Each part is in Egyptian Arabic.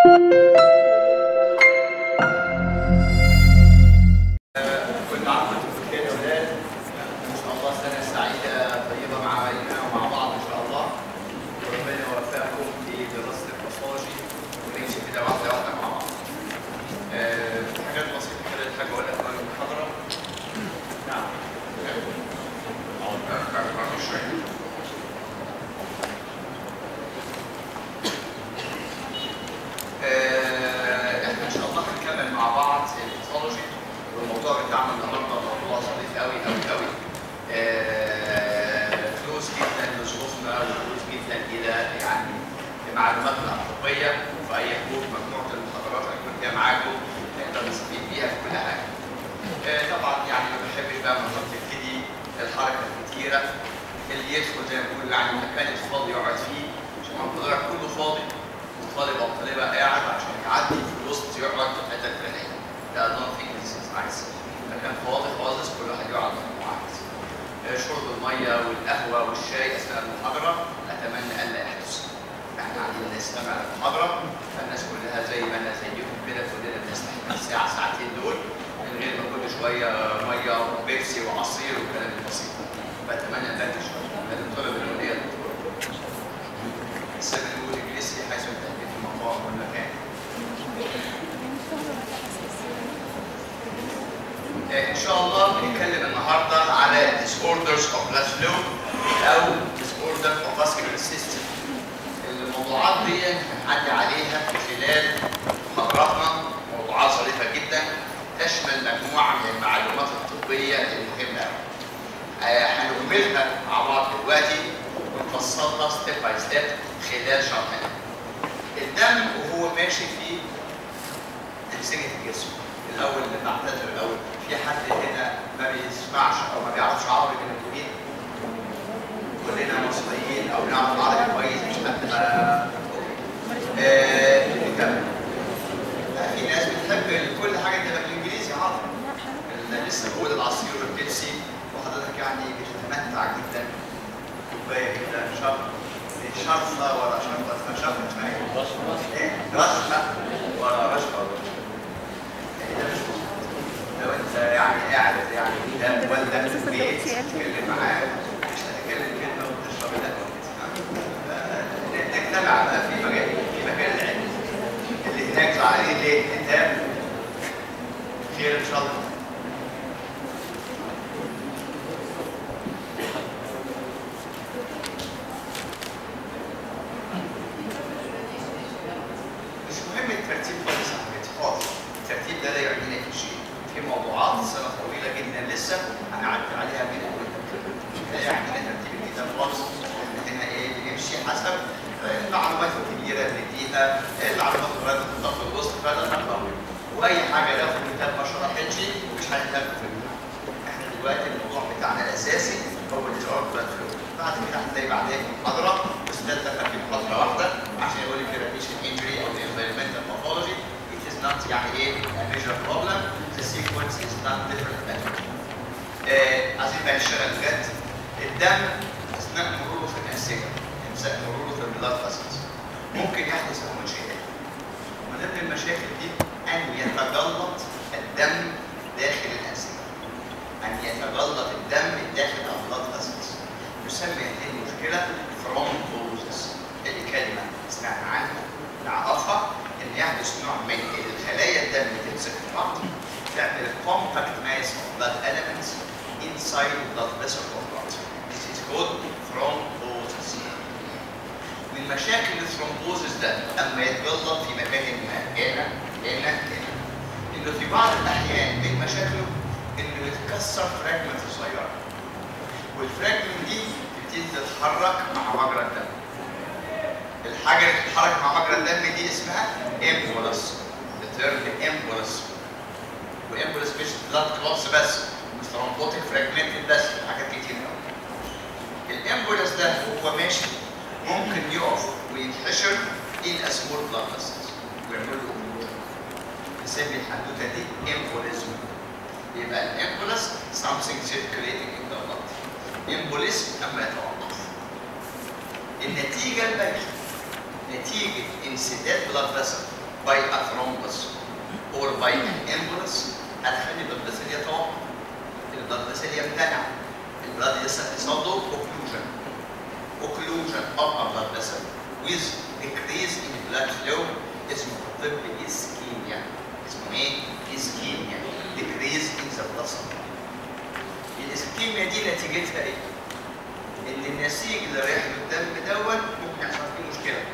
كل عام وانتم بخير يا ولاد ان شاء الله سنه سعيده طيبه مع بيننا ومع بعض ان شاء الله وربنا يوفقكم في دراسه الباثولوجي ونمشي كده واحده واحده مع بعض. آه، في حاجات بسيطه كده حاجه اقول لك عن المحاضره. نعم. آه، احنا ان شاء الله هنكمل مع بعض الباثولوجي والموضوع بتاعنا النهارده موضوع ظريف قوي قوي قوي كلوز جدا لظروفنا وكلوز جدا الى يعني معلوماتنا الطبيه في اي حدود مجموعه المحاضرات اللي كنت فيها معاكم نقدر نستفيد بيها في كل حاجه. آه، طبعا يعني ما بحبش بقى لما تبتدي الحركه الكتيره اللي يدخل زي ما بيقولوا يعني مكان الفاضي يقعد فيه عشان الموضوع كله فاضي وطالب او طالبه قاعد عشان يعدي في الوسط يقعد في الحته الفلانيه. لا don't think this is nice. مكان فاضي خالص كل واحد يقعد مكان عايز. آه، شرب الميه والقهوه والشاي اثناء المحاضره اتمنى الا يحدث. احنا قاعدين نستمع للمحاضره فالناس كلها زي ما انا زيكم كده كلنا بنستحمل الساعه ساعتين دول من غير ما كل شويه ميه وبيبسي وعصير والكلام البسيط. فاتمنى ان ده شويه. لازم طلب الوليه السنه الاولى الجليسي حيث التاكيد في المقام والمكان. آه، ان شاء الله بنتكلم النهارده على disorders of blood flow او disorder of vascular system. الموضوعات دي هنعدي عليها في خلال محاضراتنا موضوعات ظريفه جدا تشمل مجموعه من المعلومات الطبيه المهمه قوي. آه، هنكملها مع بعض دلوقتي ونفصلها ستيب باي ستيب خلال شرحنا. الدم وهو ماشي في انسجه الجسم الاول بعتذر الاول في حد هنا ما بيسمعش او ما بيعرفش عربي من الموجودين كلنا مصريين او نعرف عربي كويس مش حد ما آه، نكمل لا، في ناس بتحب كل حاجه تبقى بالانجليزي عارف أنا لسه بقول العصير والبيبسي وحضرتك يعني بتتمتع جدا كوبايه كده شرط شرطه ورا شرطه اسمها شرطه اسمها ايه؟ ايه؟ رشقه ورا رشقه يعني ده مش مظبوط. لو انت يعني قاعد يعني قدام والدك في البيت تتكلم معاه مش هتتكلم كلمه وتشرب القهوه ف- نجتمع بقى في مجال في مكان العلم اللي هناك زعلانين ليه؟ انت خير ان شاء الله مش مهم الترتيب خالص يا حبيبتي خالص الترتيب ده لا يعنينا في شيء في موضوعات سنه طويله جدا لسه هنعدي عليها من اول لا يعنينا ترتيب الكتاب خالص احنا هنا ايه بنمشي حسب المعلومات الكبيره اللي نديها المعلومات الصغيره اللي بتحطها في الوسط فده نقرا واي حاجه لو في الكتاب ما شرحتش مش هنتكلم في الكتاب احنا دلوقتي الموضوع بتاعنا الاساسي هو الاشاره بلاد فلو بعد كده هتلاقي بعدين محاضره استاذ دخل في محاضره واحده عشان يقول لك ريبيشن انجري او environmental pathology it is not يعني ايه a major problem the sequence is not different better آه عايزين بقى نشتغل بجد الدم اثناء مروره في الانسجه اثناء مروره في البلاد فاسلز ممكن يحدث له مشاكل ومن ضمن المشاكل دي ان يتجلط الدم داخل الانسجه ان يتجلط الدم داخل البلاد فاسلز يسمى هذه المشكله ثرومبوزس هذه كلمه سمعنا عنها نعرفها ان يحدث نوع من الخلايا الدم تمسك في بعض تعمل compact mass of blood elements inside the blood vessel of blood. This is called thrombosis. من مشاكل الثرومبوزس ده اما يتجلط في مكان ما هنا هنا هنا انه في بعض الاحيان من مشاكله انه يتكسر فراجمنت صغيره والفراجمنت دي تبتدي تتحرك مع مجرى الدم الحاجه اللي بتتحرك مع مجرى الدم دي اسمها امبولس الترم امبولس وامبولس مش بلاد كلوتس بس مش ثرومبوتيك فراجمنت بس حاجات كتير قوي الامبولس ده هو ماشي ممكن يقف ويتحشر in a small blood vessels ويعمل له نسمي الحدوته دي امبوليزم يبقى الامبولس something circulating in the blood امبوليزم اما يتوقف النتيجه الباقيه نتيجه انسداد بلاد فيسل by a thrombus or by an embolus هتخلي البلاد فيسل يتوقف البلاد فيسل يمتنع البلاد فيسل يحصل له occlusion occlusion of a blood vessel with decrease in blood flow اسمه في الطب ischemia اسمه ايه؟ ischemia decrease in the blood supply الاسكيميا دي نتيجتها ايه؟ ان النسيج اللي رايح للدم دون ممكن يحصل فيه مشكله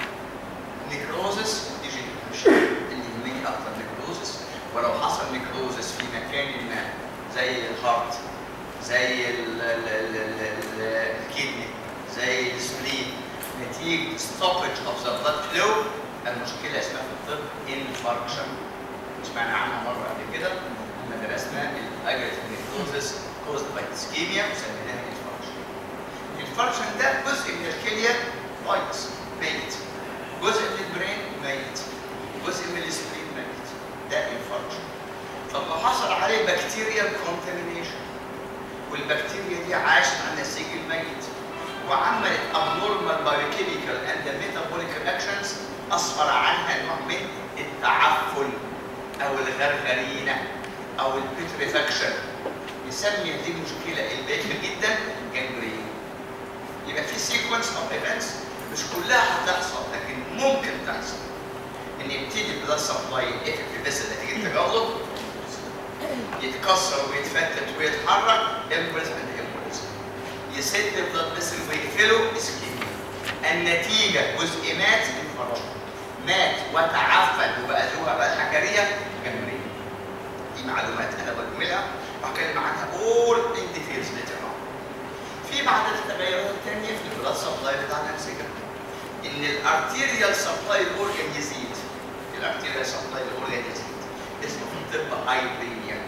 نيكروزس ديجنريشن اللي يهمني اكتر نيكروزس ولو حصل نيكروزس في مكان ما زي الهارت زي ال- ال- ال- ال- ال- الكدني زي السبلين نتيجه stoppage of the blood flow المشكله اسمها في الطب انفاركشن سمعنا عنها مره قبل كده لما درسنا الاجريتيف نيكروزس caused by ischemia وسميناها انفاركشن الفانكشن ده جزء من الكليه بايظ ميت جزء من البرين ميت جزء من السبلين ميت ده الفانكشن طب لو حصل عليه بكتيريا كونتامينيشن والبكتيريا دي عاشت على النسيج الميت وعملت abnormal biochemical and metabolic reactions اسفر عنها نوع من التعفن او الغرغرينه او البيتريفاكشن نسمي هذه المشكله الباهته جدا جانجرين يبقى في سيكونس اوف ايفنتس مش كلها هتحصل لكن ممكن تحصل ان يبتدي البلاد سبلاي افكت بس نتيجه تجلط يتكسر ويتفتت ويتحرك امبولس من امبولس يسد البلاد فيسل ويقفله اسكيميا النتيجه جزء مات انفراد مات وتعفن وبقى ذوها بقى حجريه جانجرين دي معلومات انا بجملها وهتكلم عنها اول ان ديتيلز later on. في بعض التغيرات الثانيه في البلاد سبلاي بتاع الانسجه ان الارتيريال سبلاي الاورجن يزيد الارتيريال سبلاي الاورجن يزيد اسمه في الطب هايبرينيا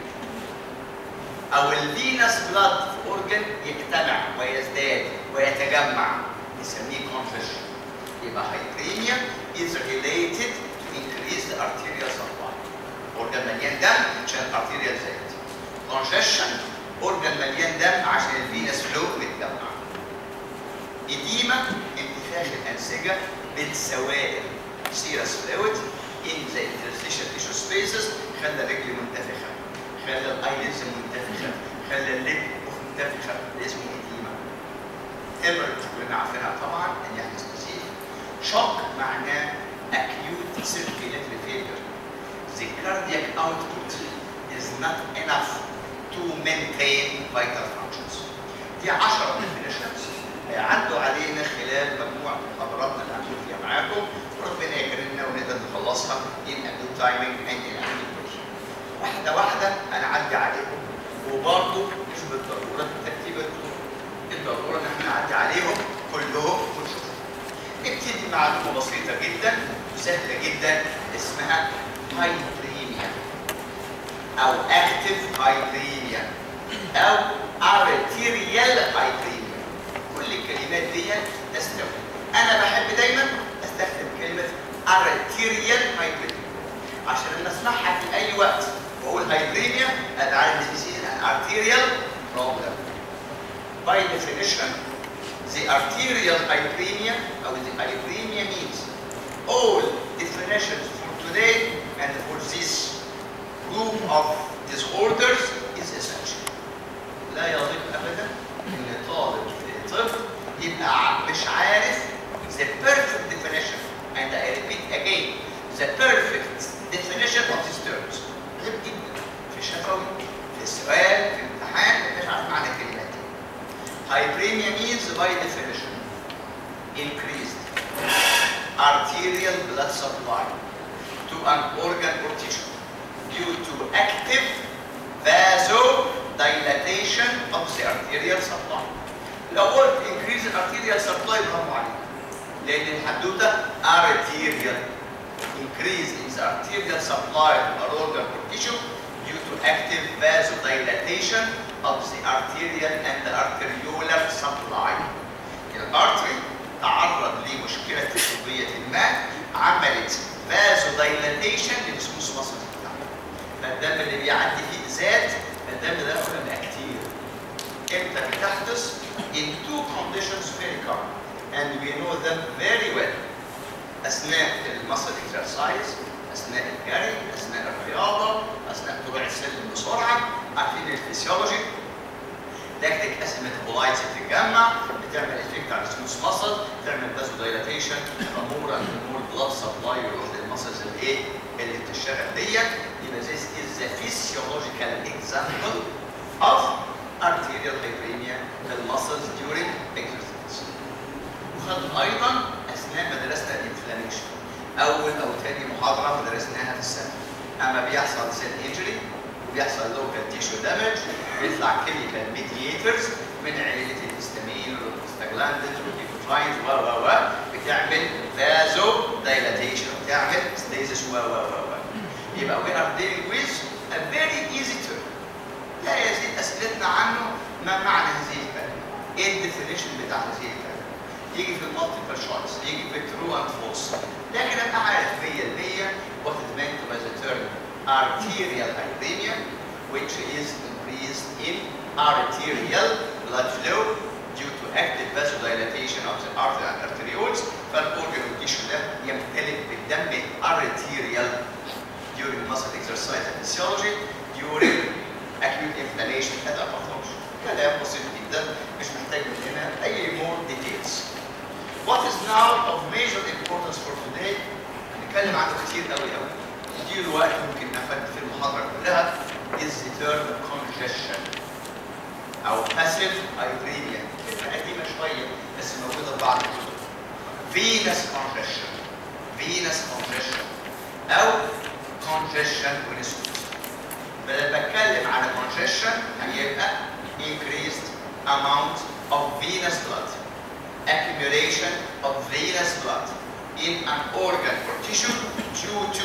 او الفينس بلاد في اورجن يجتمع ويزداد ويتجمع نسميه كونفشن يبقى هايبرينيا is related to increased arterial supply اورجن مليان دم عشان الارتيريال زاد كونجشن اورجن مليان دم عشان الفينس فلو متجمع إديمة انتفاخ الأنسجة بالسوائل سيرس فلويد in the interstitial tissue spaces خلى الرجل منتفخة خلى الايلز منتفخة خلى اللب منتفخة ده اسمه إديمة hemorrhage كلنا عارفينها طبعا ان يعني سبيسيفيك شوك معناه acute circulatory failure the cardiac output is not enough to maintain vital functions دي 10 definitions هيعدوا علينا خلال مجموعه محاضراتنا اللي هنكون فيها معاكم وربنا يكرمنا ونقدر نخلصها in a good timing and in a good way. واحده واحده هنعدي عليهم وبرضه مش بالضروره ترتيب الدور الضروره ان احنا نعدي عليهم كلهم ونشوفهم. نبتدي معلومه بسيطه جدا وسهله جدا اسمها هايبريميا او اكتف هايبريميا او ارتيريال هايبريميا كل الكلمات دي تستوي انا بحب دايما استخدم كلمه ارتيريال هايبريميا عشان لما اسمعها في اي وقت واقول هايبريميا انا عارف ان this is an arterial problem by definition the arterial hyperemia or the hyperemia means all definitions for today and for this group of disorders is essential لا يضيق ابدا ان طالب في طب يبقى مش عارف the perfect definition and I repeat again the perfect definition of these terms غير جدا في الشفوي في السؤال في الامتحان ما عارف معنى الكلمات دي Hyperemia means by definition increased arterial blood supply to an organ or tissue due to active vasodilatation of the arterial supply. لو قلت increase the arterial supply برافو عليك. لأن الحدوتة arterial increase in the arterial supply of an organ or tissue due to active vasodilatation of the arterial and the arteriolar supply. الارتري تعرض لمشكلة طبية ما عملت vasodilatation للسموث مصر بتاعته. فالدم اللي بيعدي فيه زاد فالدم ده قلنا بقى كتير. امتى بتحدث؟ In two conditions very common and we know them very well. اثناء المسل اكسرسايز اثناء الجري اثناء الرياضه اثناء طلوع السلم بسرعه عارفين الفسيولوجي لاكتيك اسيد ميتابولايتس بتتجمع بتعمل افكت على السموث ماسل بتعمل بازو دايلاتيشن مور اند مور بلاد سبلاي يروح للمسلز الايه اللي بتشتغل ديت يبقى this is the physiological example of arterial hyperemia في المسلز during exercise وخد ايضا اثناء ما درسنا الانفلاميشن اول او ثاني محاضره درسناها في السنه اما بيحصل سيل انجري وبيحصل لوكال تيشو دامج بيطلع كيميكال ميدياتورز من عيله الهستامين والبروستاجلاندين والليكوتراينز و و و بتعمل فازو دايلاتيشن بتعمل ستيزس و و و يبقى we are dealing with a very easy term لا يزيد اسئلتنا عنه ما معنى هذه الكلمه ايه الديفينيشن بتاع هذه الكلمه يجي في المالتيبل شويس يجي في ترو اند فولس لكن ابقى عارف 100% what is meant by the term arterial hyperemia which is increased in arterial blood flow due to active vasodilatation of the artery and arterioles فالاورجن والتيشو ده يمتلئ بالدم arterial during muscle exercise and physiology during acute inflammation at a pathology كلام بسيط جدا مش محتاج مننا اي more details What is now of major importance for today هنتكلم عنه كتير قوي قوي نديله وقت ممكن نفد في المحاضره كلها is the term congestion او passive hyperemia كلمه قديمه شويه بس موجوده في بعض الكتب venous congestion venous congestion او congestion ونسكت بدل بتكلم على congestion هيبقى increased amount of venous blood accumulation of venous blood in an organ or tissue due to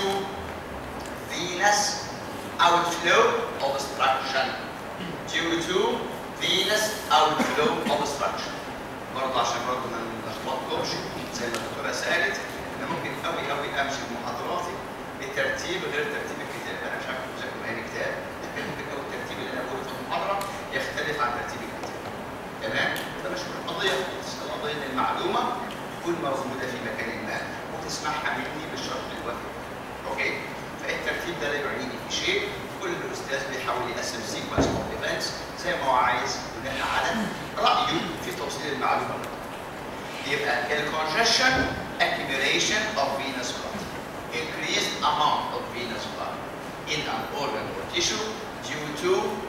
venous outflow obstruction due to venous outflow obstruction برضه عشان برضه ما نلخبطكمش زي ما الدكتوره سالت انا ممكن قوي قوي امشي بمحاضراتي بترتيب غير ترتيب الكتاب انا مش عارف مذاكر اي كتاب لكن ممكن قوي الترتيب اللي انا بقوله في المحاضره يختلف عن ترتيب الكتاب تمام ده مش القضيه خالص القضيه ان المعلومه تكون موجوده في مكان ما وتسمعها مني بالشرح الوافي اوكي فالترتيب ده لا يعنيني في شيء كل الاستاذ بيحاول يقسم سيكونس اوف ايفنتس زي ما هو عايز بناء على رايه في توصيل المعلومه يبقى الcongestion accumulation of venous blood increased amount of venous blood in an organ or tissue due to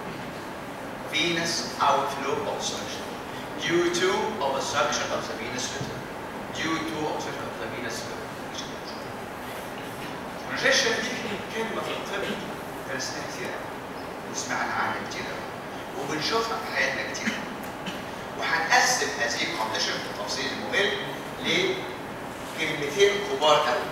venous outflow obstruction due to obstruction of the venous rhythm due to obstruction of the venous rhythm congestion دي كلمه في الطب درسناها كتير وسمعنا عنها كتير وبنشوفها في حياتنا كتير وهنقسم هذه الكونديشن بالتفصيل الممل لكلمتين كبار قوي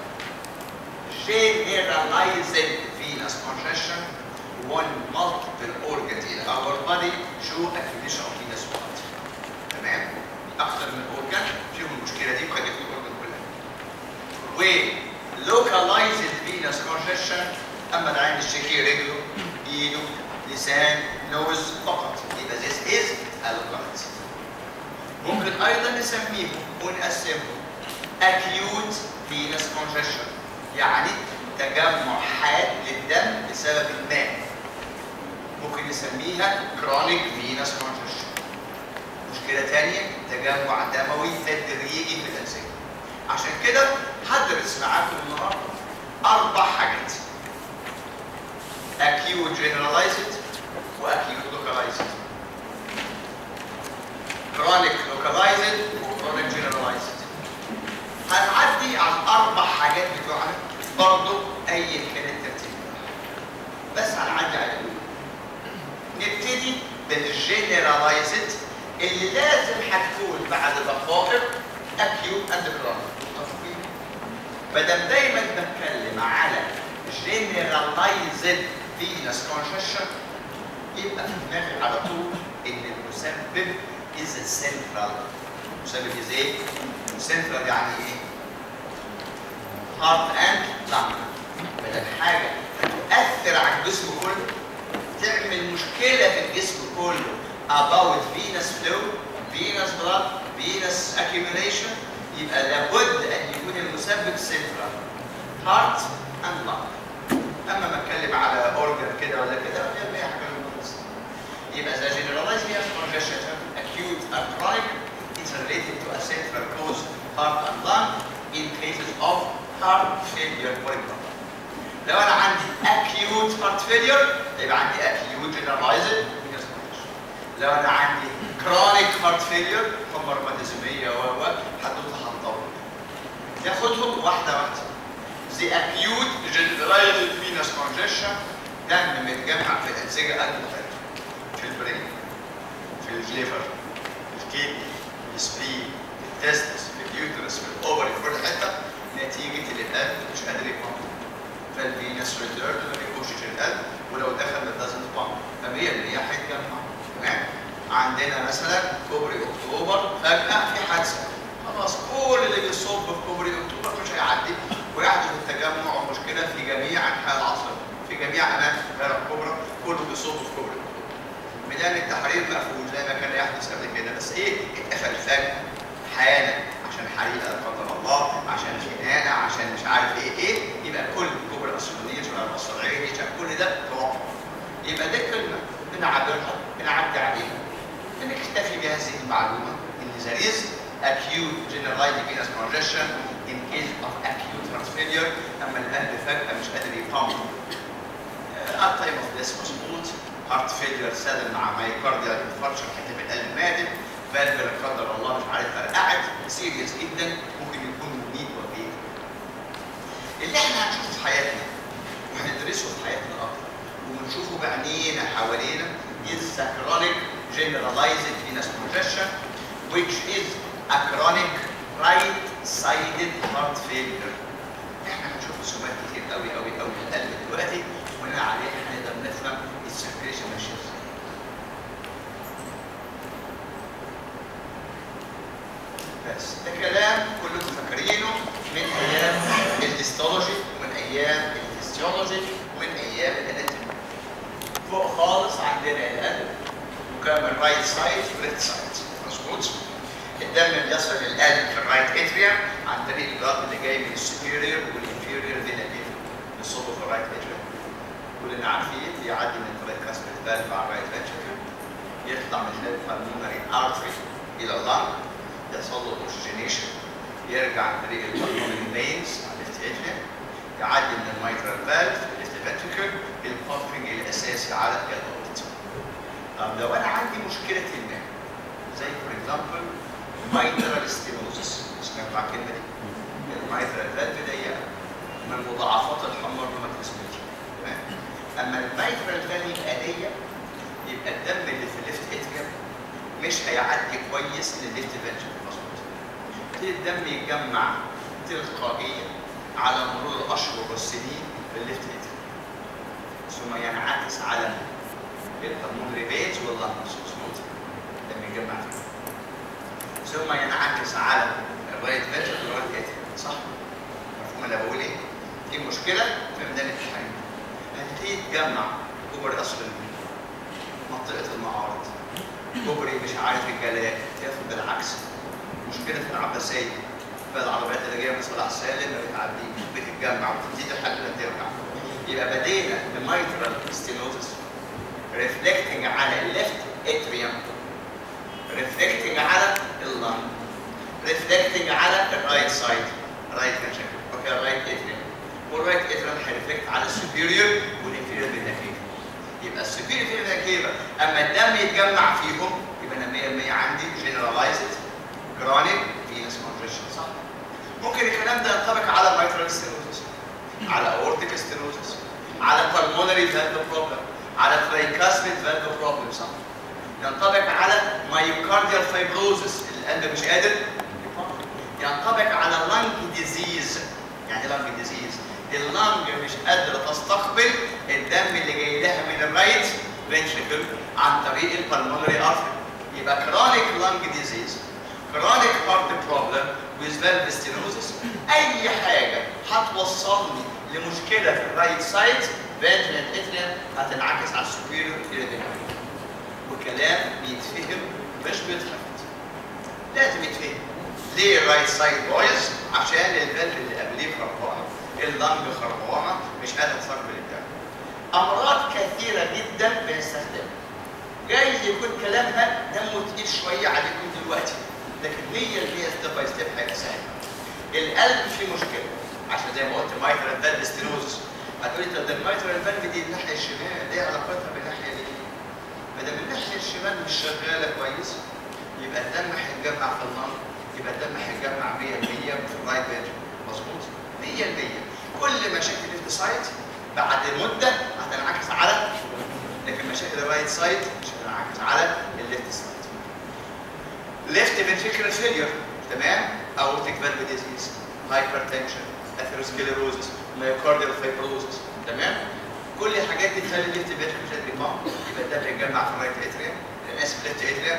generalized venous congestion one multiple organs in our body show accumulation of venous blood تمام اكثر من اورجان فيهم المشكله دي وقد يكون الاورجان كلها و localized venous congestion اما العين الشكي رجله ايده لسان نوز فقط يبقى this is localized ممكن ايضا نسميه ونقسمه acute venous congestion يعني تجمع حاد للدم بسبب الماء ممكن نسميها chronic venous congestion مشكلة تانية تجمع دموي تدريجي في الأنسجة عشان كده هدرس معاكم النهارده أربع حاجات acute generalized وacute localized chronic localized وchronic generalized هنعدي على الاربع حاجات بتوعنا برضه اي كان الترتيب بس هنعدي عليهم نبتدي بالجنرالايزد اللي لازم هتكون بعد دقائق اكيوت اند كرونيك متفقين ما دام دايما بتكلم على جنرالايزد فينس كونجكشن يبقى في دماغي على طول ان المسبب از سنترال المسبب از ايه؟ سنترال يعني ايه؟ هارت اند لانج بدل حاجه تؤثر على الجسم كله تعمل مشكله في الجسم كله about venous flow venous blood venous accumulation يبقى لابد ان يكون المسبب سنترال هارت اند لانج اما ما اتكلم على اورجن كده ولا كده ولا اي حاجه من النص. يبقى the generalized venous congestion acute and chronic is related to a central cause heart and lung in cases of heart failure for example. لو انا عندي acute heart failure يبقى عندي acute generalized venous congestion. لو انا عندي chronic heart failure حمى روماتيزميه و و حدوته هتطول. ياخدهم واحده واحده. The acute generalized venous congestion دم متجمع في الانسجه المختلفه. في البرين في الليفر في الكيدني في السبلين في التستس في اليوترس في الاوفري في كل حته نتيجه ان القلب مش قادر يقوم فالفينس ريتيرن ما بيخشش القلب ولو دخل ما دازنت بامب فهي اللي هي هيتجمع تمام عندنا مثلا كوبري اكتوبر فجاه في حادثه خلاص كل اللي بيصب في كوبري اكتوبر مش هيعدي ويحدث التجمع ومشكله في جميع انحاء العاصمه في جميع اماكن القاهره الكبرى كله بيصب في كوبري ميدان التحرير مقفول زي ما كان يحدث قبل كده بس ايه اتقفل فجاه حالا عشان حريقه لا قدر الله عشان خناقه عشان مش عارف ايه ايه يبقى كل كوبري الاسيوطيه شباب القصر العيني شباب كل ده توقف يبقى دي كلمه بنعبرها بنعدي عليها بنكتفي بهذه المعلومه ان there is acute generalized venous congestion in case of acute heart failure اما القلب فجاه مش قادر يقاوم at time of death مظبوط هارت فيلير سادل مع مايكارديال انفاركشن حته في القلب ماتت فالف لا قدر الله مش عارف فرقعت سيريس جدا ممكن يكون مميت وفيه اللي احنا هنشوفه في حياتنا وهندرسه في حياتنا اكتر ونشوفه بعينينا حوالينا is a chronic generalized venous congestion which is a chronic right-sided heart failure احنا هنشوف رسومات كتير قوي قوي قوي في القلب دلوقتي وبناء عليها هنقدر نفهم السيركيليشن ماشيه ازاي. بس ده كلام كلكم فاكرينه من ايام الهيستولوجي ومن ايام الفسيولوجي ومن ايام الاناتومي. فوق خالص عندنا القلب مكمل رايت سايد وليفت سايد مظبوط؟ الدم بيصل للقلب في الرايت اتريا عن طريق الجلد اللي جاي من السوبيريور والانفيريور فينا كيفا بيصبه في الرايت اتريا كلنا عارفين بيعدي من طريق كسر الفالف على الرايت فنتركل يطلع من البلمونري ارتري الى اللنج يحصل له اوكسجينيشن يرجع عن طريق البلمونري فينز على الليفت اتريا يعدي من الميترال فالف الليفت فنتركل البامبنج الاساسي على الجلد طب لو انا عندي مشكله ما زي فور اكزامبل مايترال ستينوزس سمعت عن الكلمه دي المايترال فالف ضيقه من مضاعفات الحمى الروماتيزميه تمام اما المايترال فالف يبقى ضيق يبقى الدم اللي في الليفت اتريم مش هيعدي كويس للليفت فنتركل مظبوط يبتدي الدم يتجمع تلقائيا على مرور الاشهر والسنين في الليفت اتريم ثم ينعكس على الهرمون فينز واللانجز مظبوط الدم يتجمع فيه ثم ينعكس على الرايت فنتركل والرايت اتريم صح؟ مفهوم انا بقول ايه؟ في مشكله في ميدان التحرير هتبتدي تجمع كوبري قصر الميل منطقه المعارض كوبري مش عارف الجلاء تاخد بالعكس مشكله في العباسيه فالعربيات اللي جايه من صلاح سالم ما بتعديش بتتجمع وتبتدي لحد ما ترجع يبقى بدينا بمايترال ستينوزس ريفلكتنج على الليفت اتريوم ريفلكتنج على اللنج ريفلكتنج على الرايت سايد رايت فنتركل اوكي الرايت اتريوم والرايت اتريوم هيرفلكت على السوبيريور والانفيريور فينا يبقى السوبيريور فينا كيفا اما الدم يتجمع فيهم يبقى انا 100% عندي جنرالايزد كرونيك فينس كونجكشن صح ممكن الكلام ده ينطبق على مايترال ستينوزس على اورتيك ستينوزس على بالمونري فالف بروبلم على ترايكاسميد فالف بروبلم صح ينطبق على مايوكارديال فايبروزس القلب مش قادر ينطبق على لانج ديزيز يعني لانج ديزيز اللانج مش قادره تستقبل الدم اللي جاي لها من الرايت فنتريكل عن طريق البلمونري ارتري يبقى كرونيك لانج ديزيز كرونيك هارت بروبلم with valve stenosis اي حاجه هتوصلني لمشكله في الرايت سايد فانترنت اتريم هتنعكس على السوبيريور ايريدينال وكلام بيتفهم مش بيتحفظ لازم يتفهم ليه الرايت سايد بايظ؟ عشان الفالف اللي قبليه خربانه اللنج خربانه مش قادر تصرف الدم امراض كثيره جدا بنستخدمها جايز يكون كلامها دمه تقيل شويه عليكم دلوقتي لكن 100% ستيب باي ستيب حاجه سهله القلب فيه مشكله عشان زي ما قلت مايترال فالف ستينوزس هتقولي طب ده المايترال فالف دي الناحيه الشمال ايه علاقتها بالناحيه دي؟ ما دام الناحيه الشمال مش شغاله كويس يبقى الدم هيتجمع في اللنج يبقى الدم هيتجمع 100% في الرايت فينتركل مظبوط 100% كل مشاكل الليفت سايد بعد مده هتنعكس على لكن مشاكل الرايت سايد مش هتنعكس على الليفت سايد ليفت فنتريكولار فيلير تمام اورتيك فالف ديزيز هايبرتنشن اثيروسكليروزس مايوكارديال فايبروزس تمام كل الحاجات دي تخلي الليفت فنتريكولار بيقام يبقى الدم يتجمع في الرايت اتريوم اسف ليفت اتريوم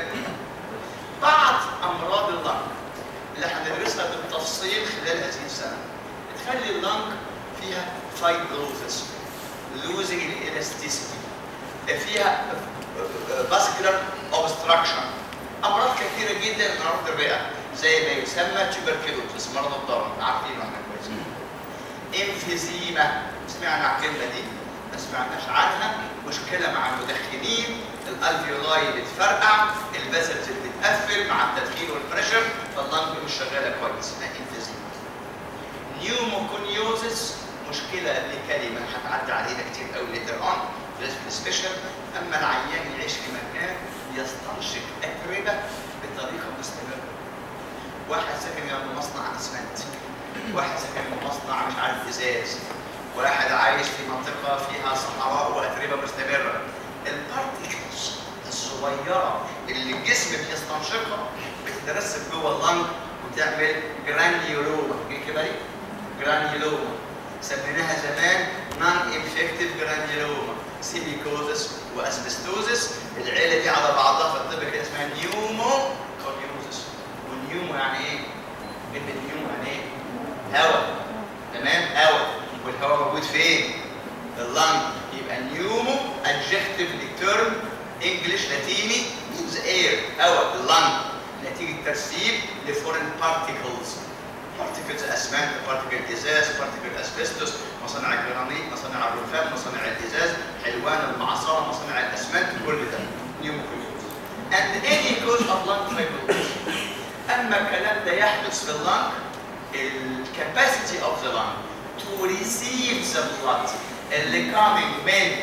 بعض امراض اللنج اللي هندرسها بالتفصيل خلال هذه السنه بتخلي اللنج فيها فايبروزس losing elasticity فيها vascular obstruction امراض كثيره جدا من امراض الرئه زي ما يسمى تيوبركلوزس مرض الضرر عارفينه احنا كويس امفيزيما سمعنا عن الكلمه دي ما سمعناش عنها مشكله مع المدخنين الالفيولاي بتفرقع الفاسلز بتتقفل مع التدخين والبريشر فاللنج مش شغاله كويس اسمها امفيزيما نيوموكونيوزس مشكله لكلمه هتعدي علينا كتير قوي ليتر اون في السبيشال اما العيان يعيش في مكان يستنشق اتربه بطريقه مستمره واحد ساكن جنب مصنع اسمنت واحد ساكن في مصنع مش عارف ازاز واحد عايش في منطقه فيها صحراء واتربه مستمره البارتكلز الصغيره اللي الجسم بيستنشقها بتترسب جوه اللنج وتعمل جرانيولوما كده دي جرانيولوما سميناها زمان نون انفكتيف جرانيولوما سيليكوزس واسبستوزس العيله دي على بعضها في الطب كده اسمها نيومو كونيوزس والنيومو يعني ايه؟ كلمه نيومو يعني ايه؟ هواء تمام؟ هواء والهواء موجود فين؟ في اللنج يبقى نيومو adjective term انجلش لاتيني means air هواء اللنج نتيجه ترسيب لفورين بارتيكلز بارتيكلز اسمنت بارتيكل ازاز بارتيكل اسبستوس مصانع الجرانيت مصانع الرخام مصانع الازاز حلوان المعصره مصانع الاسمنت كل ده نيوموكليوز and any cause of lung fibrosis اما الكلام ده يحدث في اللنج الكاباسيتي اوف ذا lung to receive the blood اللي coming من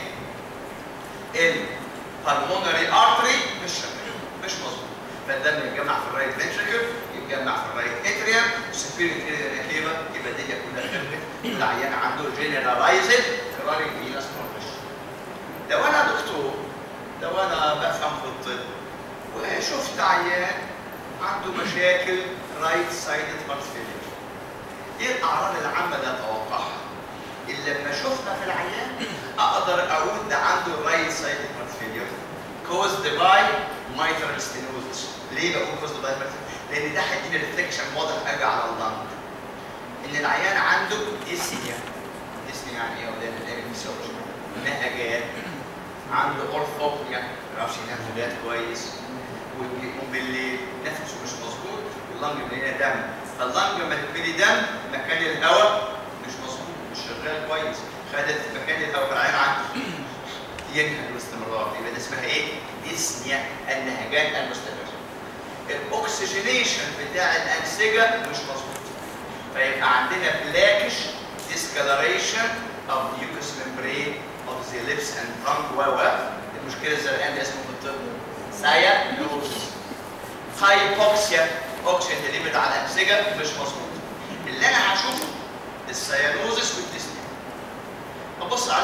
البلمونري ارتري مش شغال مش مظبوط فالدم يتجمع في الرايت فنتريكل يتجمع في الرايت اتريوم سبيريت اتريوم يبقى الدنيا كلها خربت والعيان عنده جنرالايزد كرونيك فينس كونفشن لو انا دكتور لو انا بفهم في الطب وشفت عيان عنده مشاكل رايت سايد هارت فيلير ايه الاعراض العامه اللي اتوقعها؟ اللي لما شفنا في العيان اقدر اقول ده عنده رايت سايد هارت فيلير caused by mitral stenosis ليه بقول caused by mitral لان ده هيديني ريفليكشن واضح قوي على اللنج ان العيان عنده ديسنيا ديسنيا يعني ايه ولا ايه الفسيولوجي نهجات عنده اورثوبيا ما يعرفش ينام نهجات كويس ويقوم بالليل نفسه مش مظبوط واللنج مليانه دم فاللنج لما تتملي دم مكان الهواء مش مظبوط مش شغال كويس خدت مكان الهواء في العين عنده ينهج باستمرار يبقى ده اسمها ايه؟ ديسنيا النهجان المستمر الاكسجينيشن بتاع الانسجه مش مظبوط فيبقى عندنا بلاكش discoloration of mucous membrane of the lips and tongue و و المشكله الزرقاء ده اسمه في الطب سايانوزس هايبوكسيا اوكسجين ديليفرد على الانسجه مش مظبوط اللي انا هشوفه السيانوزس والديسنيا ابص عليه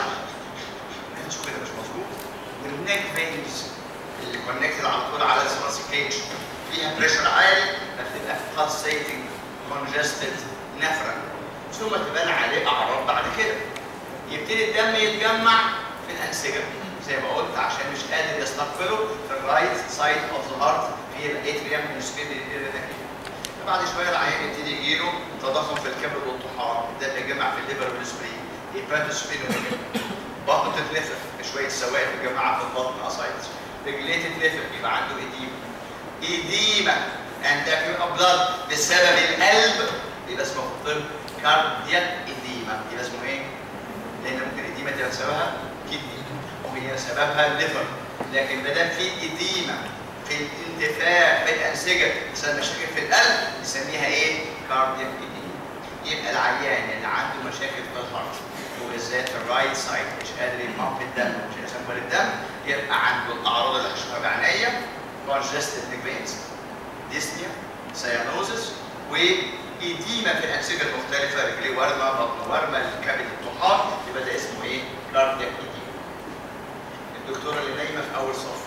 نفسه كده مش مظبوط والنيك فينز اللي كونكتد على طول على الثراسيكيج فيها بريشر عالي فتبقى pulsating congested نفرة ثم تبان عليه اعراض بعد كده يبتدي الدم يتجمع في الانسجه زي ما قلت عشان مش قادر يستقبله في الرايت سايد اوف ذا هارت في الاتريوم والسبيد بعد شويه العيان يبتدي يجيله تضخم في الكبد والطحال الدم يتجمع في الليفر والسبرين هيباتوسبينوميا بطنه تتنفخ شويه سوائل مجمعه في البطن اسايتس رجليه تتنفخ يبقى عنده اديمه اديمه and vacuum of blood بسبب القلب يبقى اسمه في الطب كاردياك اديما يبقى اسمه ايه؟ لان ممكن الاديمه تبقى سببها كدني وهي سببها الليفر لكن ما دام في اديمه في الانتفاع في الانسجه بسبب مشاكل في القلب نسميها ايه؟ كاردياك اديما يبقى العيان اللي عنده مشاكل في الهارت وبالذات الرايت سايد مش قادر يمط الدم مش قادر يسمر الدم يبقى عنده الاعراض اللي هشوفها بعينيا congested neck veins dyspnea cyanosis وإديمة في الأنسجة المختلفة رجليه ورمة بطن ورمة الكبد الطحال يبقى ده اسمه إيه؟ كاردياك إديمة. الدكتورة اللي نايمة في أول صف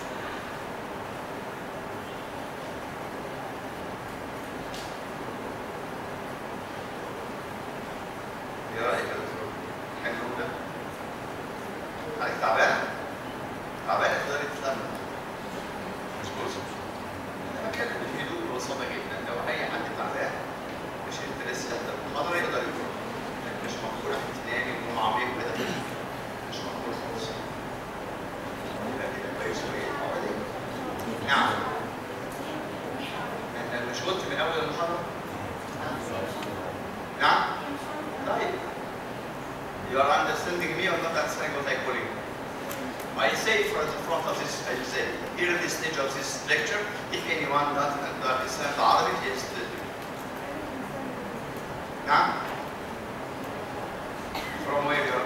ايه رايك يا دكتور؟ حلو ده؟ حضرتك تعبانه؟ تعبانه تقدري تستنى مظبوط؟ انا بتكلم بهدوء وببساطه جدا لو اي حد تعبان مش انترست يقدر المحاضره يقدر يقول لكن مش مقبول احنا تنامي ونوم عميق كده مش مقبول خالص يبقى كده كويس وايه؟ حواليك نعم انا مش قلت من اول المحاضره؟ نعم؟ طيب You are understanding me or not understanding what I call you? I say for the front of this, I say, here at this stage of this lecture, if anyone doesn't understand Arabic, yes, the نعم From where you are?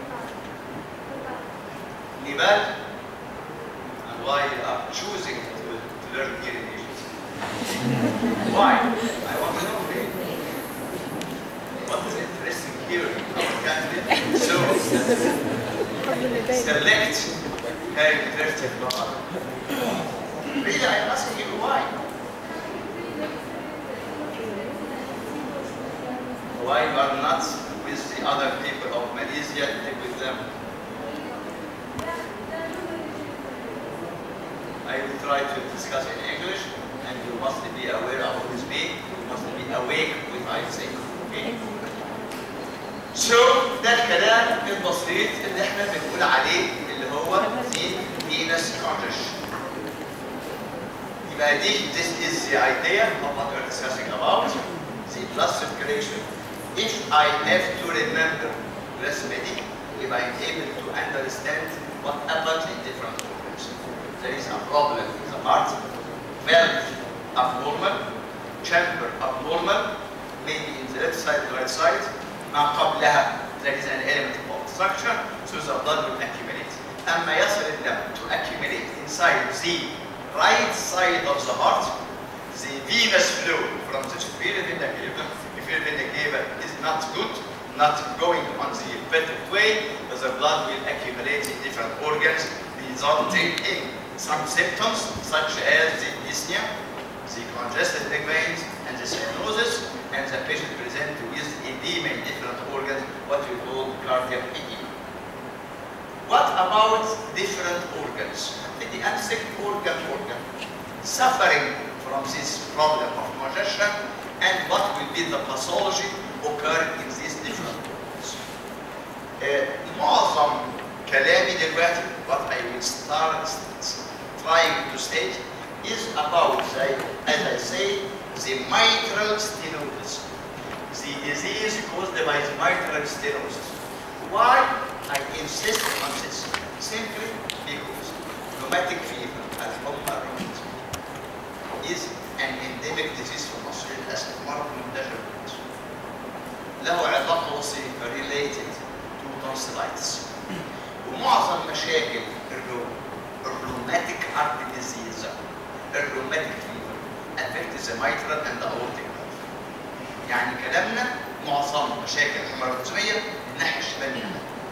Nepal? And why you are choosing to, to learn here in Egypt? why? I want to know really. What is interesting here in our country? So, select very university of law. Really, I'm asking you why? Why you are not with the other people of Malaysia, live with them? I will try to discuss in English, and you must be aware of what is me. You must be awake with I say. Okay? So ده الكلام البسيط اللي احنا بنقول عليه اللي هو the venous congestion. يبقى دي this is the idea of what we're discussing about the blood circulation. If I have to remember arithmetic, if I'm able to understand what happens in different organs. There is a problem in the heart, valve abnormal, chamber abnormal, maybe in the left side, the right side, ما قبلها there is an element of obstruction, so the blood will accumulate. أما يصل الدم to accumulate inside the right side of the heart, the venous flow from the superior vena cava, inferior vena cava is not good, not going on the perfect way, the blood will accumulate in different organs, resulting in some symptoms such as the dyspnea, the congested neck veins, and the cyanosis, and the patient present with edema in different organs, what we call cardiac edema. What about different organs? The أمسك organ organ suffering from this problem of congestion and what will be the pathology occurring in these different organs. Uh, معظم كلامي دلوقتي what I will start trying to state is about, the, as I say, the mitral stenosis. The disease caused by the mitral stenosis. Why I insist on this? Simply because rheumatic fever, الحمى الروماتيك, is an endemic disease في مصر للأسف مرض منتشر في مصر. له علاقة وثيقة related to tonsillitis. ومعظم مشاكل الروم الروماتيك heart disease الروماتيك فيفر affect the mitral and the aortic valve. يعني كلامنا معظم مشاكل الحمى الناحية الشمالية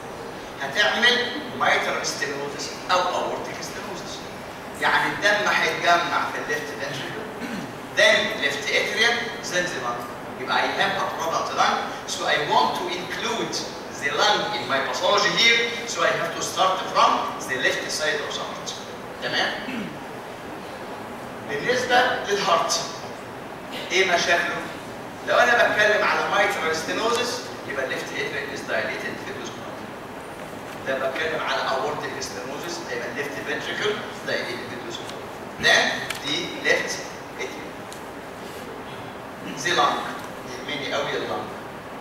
هتعمل mitral stenosis أو aortic stenosis. يعني الدم هيتجمع في الليفت ventricle then left atrium then the lung. يبقى I have a problem at the lung so I want to include the lung in my pathology here so I have to start from the left side of the heart. تمام؟ بالنسبة للهارت ايه مشاكله؟ لو انا بتكلم على mitral stenosis يبقى الليفت atrium is dilated fibros ده بتكلم على aortic stenosis يبقى الليفت ventricle dilated fibros then the left atrium زي لانج يهمني قوي اللانج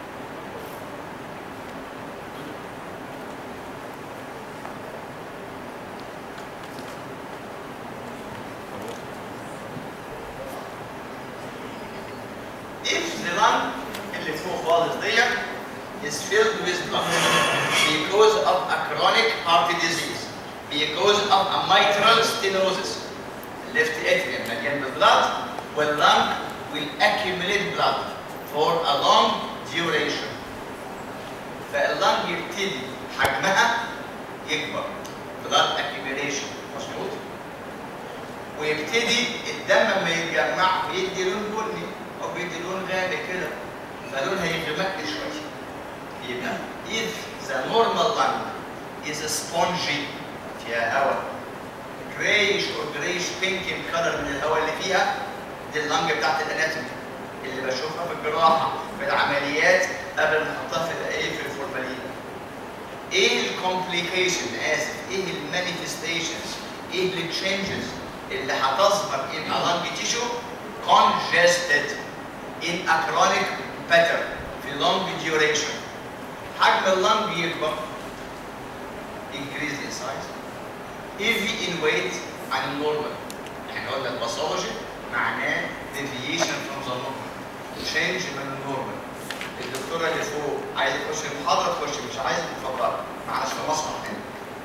if the lung اللي فوق خالص ديت is filled with blood because of a chronic heart disease because of a mitral stenosis left atrium مليان بالبلاد والlung will accumulate blood for a long duration فاللنج يبتدي حجمها يكبر blood accumulation مظبوط ويبتدي الدم لما يتجمع بيدي لون بني او بيدي لون غامق كده فلونها يغمق شويه يبقى if the normal lung is spongy فيها هواء grayish or grayish pink in color من الهواء اللي فيها دي اللنج بتاعت الاناتومي اللي بشوفها في الجراحه في العمليات قبل ما احطها في الايه في الفورمالين ايه الكومبليكيشن اسف ايه المانيفستيشنز ايه التشينجز اللي هتظهر in a lung tissue congested in a chronic pattern في long duration حجم اللنج يكبر increase in size heavy in weight عن النورمال احنا قلنا الباثولوجي معناه deviation from the normal change من النورمال الدكتوره اللي فوق عايزه تخش المحاضره تخش مش عايزه تتفضل معلش في مصنع هنا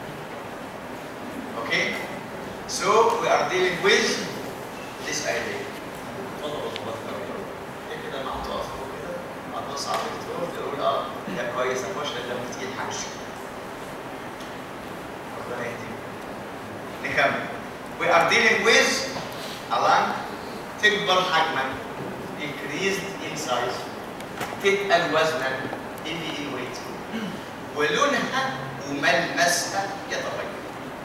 اوكي so we are dealing with this idea إيه كده مع طاف كده هتبص على الدكتور تقول اه ده كويس اخش ده تقيل حنش ربنا يهديك نكمل we are dealing with a lung تكبر حجما increased in size تتقل وزنا heavy in weight ولونها وملمسها يتغير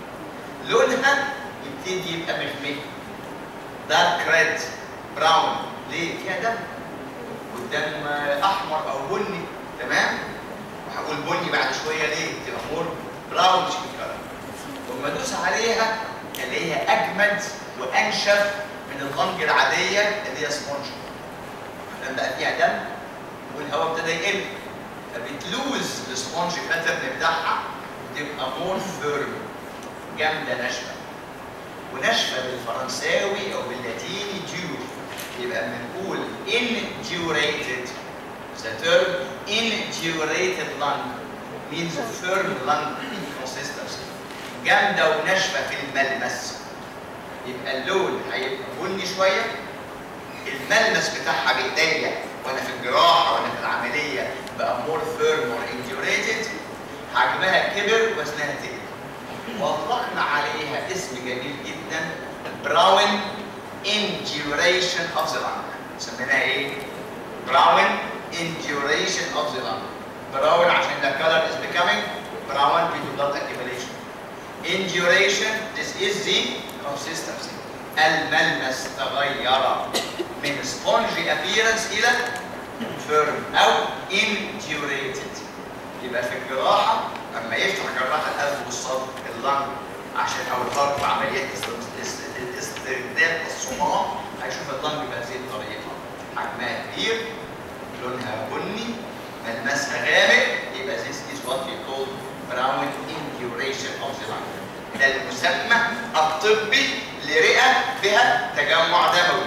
لونها يبتدي يبقى مغمق دارك ريد براون ليه؟ فيها دم والدم احمر او بني تمام؟ وهقول بني بعد شويه ليه؟ تبقى مور براون مش كده وما ادوس عليها الاقيها اجمد وانشف من اللنج العاديه اللي هي سبونج لما بقى فيها دم والهواء ابتدى يقل فبتلوز السبونج باترن بتاعها تبقى مور فيرم جامده ناشفه وناشفه بالفرنساوي او باللاتيني ديور يبقى بنقول indurated the term indurated lung means firm lung consistency جامده وناشفه في الملمس يبقى اللون هيبقى بني شويه الملمس بتاعها بايديا وانا في الجراحه وانا في العمليه بقى مور فيرم اور انديوريتد حجمها كبر وزنها تقل واطلقنا عليها اسم جميل جدا براون induration of the lung سميناها ايه؟ براون induration of the lung براون عشان the color is becoming brown due to blood accumulation induration this is the consistency الملمس تغير من spongy appearance الى firm او indurated يبقى في الجراحه لما يفتح جراح القلب والصدر اللنج عشان او الهارت في عمليات استرداد الصمام هيشوف اللنج بهذه الطريقه حجمها كبير لونها بني ملمسها غامق يبقى this is what we call brown induration of the lung ده المسمى الطبي لرئه بها تجمع دموي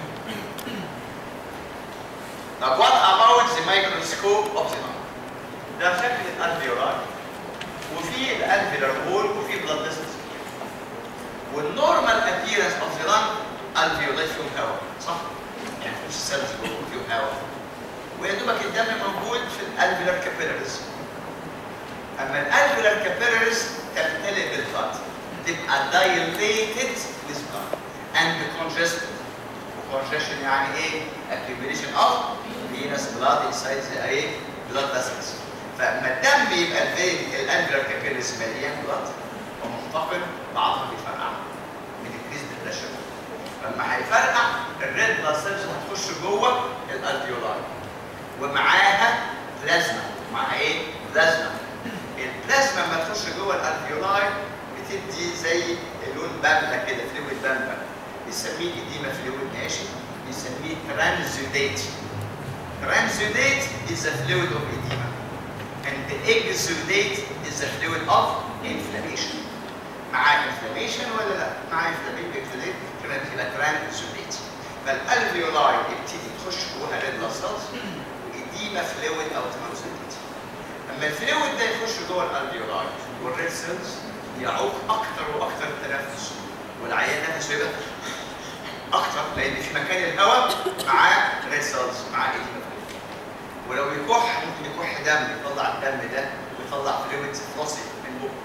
طب what about the microscope of the lung ده شكل الالفيولاي وفي الالفيولار وول وفي بلاد فيسلز والنورمال ابييرنس اوف ذا لانج الفيولاي فيهم هواء صح؟ يعني مش السيلز جوه فيهم هواء ويا دوبك الدم موجود في الالفيولار كابيلاريز اما الالفيولار كابيلاريز تمتلئ بالبلاد تبقى dilated with blood and congested congestion يعني ايه؟ accumulation of venous blood inside the ايه؟ blood vessels فلما الدم بيبقى الفين الانجلر كابيلس مليان بلاد ومحتقن بعضها بيفرقع بتكريز بالبريشر لما هيفرقع الريد بلاد سيلز هتخش جوه الالفيولاي ومعاها بلازما معاها ايه؟ بلازما البلازما لما تخش جوه الالفيولاي بتدي زي لون بامبا كده فلويد بامبا بنسميه اديما فلويد ماشي بنسميه transudate. Transudate is the fluid of edema. And the exudate is the fluid of inflammation. معاه inflammation ولا لا؟ معاه inflammation exudate كده بتبقى transudate. فالالفيولاي يبتدي تخش جواها ريد بلاد سيلز وإديما فلويد أو transudate. اما الفلويد ده يخش جوه الالفيولاي والريد سيلز يعوق اكتر واكتر التنفس والعيان نفسه يبقى اكتر لان في مكان الهواء معاه ريد سيلز معاه ايديما ولو يكح ممكن يكح دم يطلع الدم ده ويطلع فلويد فلوسي من بقه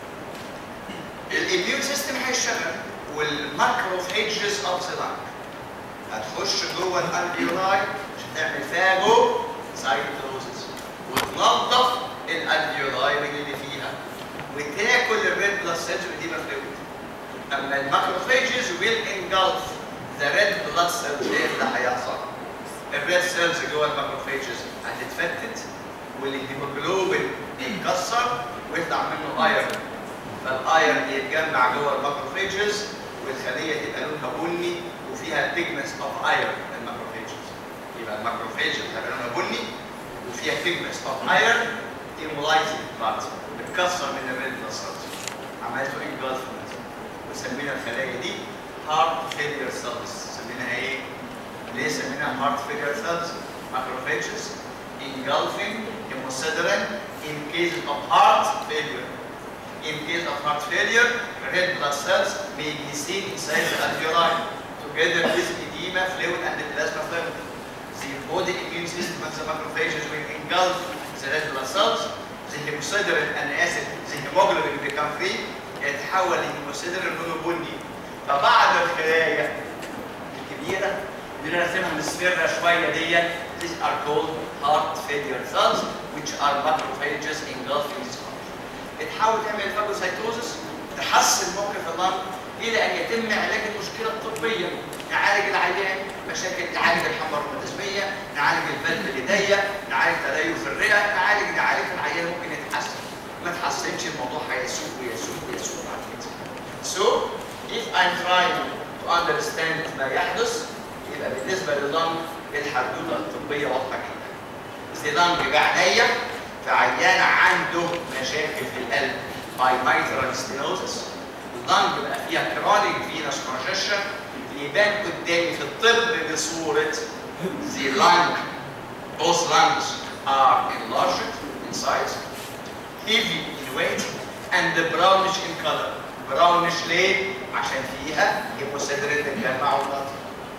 الاميون سيستم هيشتغل والماكروفيجز اوف ذا لانج هتخش جوه الالفيولاي عشان تعمل فاجو سايتوزس وتنظف الالفيولاي من اللي فيها وتاكل الريد بلاد سيلز ودي فلويد اما الماكروفيجز ويل انجلف ذا ريد بلاد سيلز ايه اللي هيحصل؟ الريد سيلز جوه الماكروفيجز هتتفتت والهيموجلوبين يتكسر ويطلع منه ايرون فالايرون يتجمع جوه الماكروفيجز والخليه تبقى لونها بني وفيها بيجمنتس اوف ايرون الماكروفيجز يبقى الماكروفيجز هتبقى لونها بني وفيها بيجمنتس اوف ايرون ايمولايزنج بارت بتكسر من الريد بلاد سيلز عملته انجلفمنت وسمينا الخلايا دي هارت فيلير سيلز سميناها ايه؟ ليه سميناها هارت فيلير سيلز؟ macrophages engulfing hemosiderin in case of heart failure. In case of heart failure, red blood cells may be seen inside the alveoli together with edema, fluid, and the plasma film. The body immune system of the macrophages will engulf the red blood cells. The hemosiderin and acid, the hemoglobin become free يتحول لهيموسيدرين لونه بني فبعض الخلايا الكبيره اللي راسمها مصفره شويه دي these are called heart failure cells which are macrophages engulfing this heart. بتحاول تعمل فاجوسايتوزس تحسن موقف اللنج الى ان يتم علاج المشكله الطبيه نعالج العيان مشاكل نعالج الحمى الروماتيزميه نعالج الفالف اللي ضيق نعالج تليف الرئه نعالج نعالج العيان ممكن يتحسن ما تحسنش الموضوع هيسوق ويسوق ويسوق بعد كده. So if I'm trying to understand ما يحدث يبقى بالنسبه لللنج الحدوته الطبيه واضحه جدا. الزلنج بعينيا في عيان عنده مشاكل في القلب باي mitral stenosis اللنج بقى فيها chronic venous congestion يبان قدامي في الطب بصوره the lung both lungs are enlarged in size heavy in weight and brownish in color brownish ليه؟ عشان فيها هيموسيدرين متجمع ونطر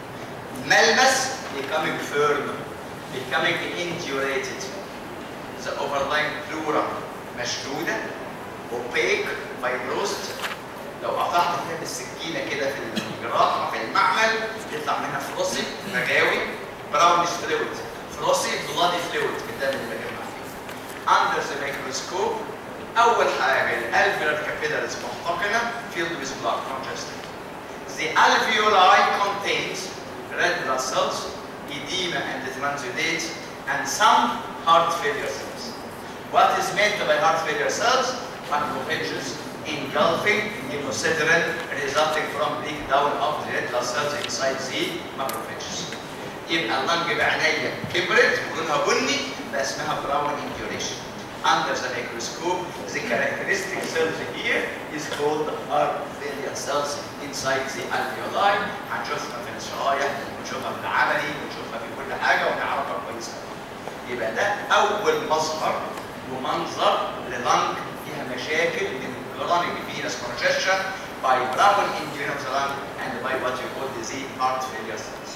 ملمس becoming firm becoming indurated the overlying pleura مشدودة opaque fibrosed لو قطعت فيها بالسكينة كده في الجراحة في المعمل يطلع منها فلوسي رجاوي براونش فلويد فلوسي بلادي فلويد الدم اللي بجمع فيه under the microscope أول حاجة الالفيولار capillaries محتقنة filled with blood congested the alveoli contains red blood cells edema and transudate and some heart failure cells what is meant by heart failure cells macrophages engulfing hemosiderin resulting from breakdown of the red blood cells inside the macrophages يبقى اللنج بعينيا كبرت ولونها بني بقى اسمها براون induration under the microscope the characteristic cells here is called heart failure cells inside the alveoli هنشوفها في الشرايح ونشوفها في العملي ونشوفها في كل حاجه ونعرفها كويس قوي يبقى ده اول مظهر ومنظر للنج فيها مشاكل من chronic venous congestion by brown injury of the lung and by what you call the heart failure cells.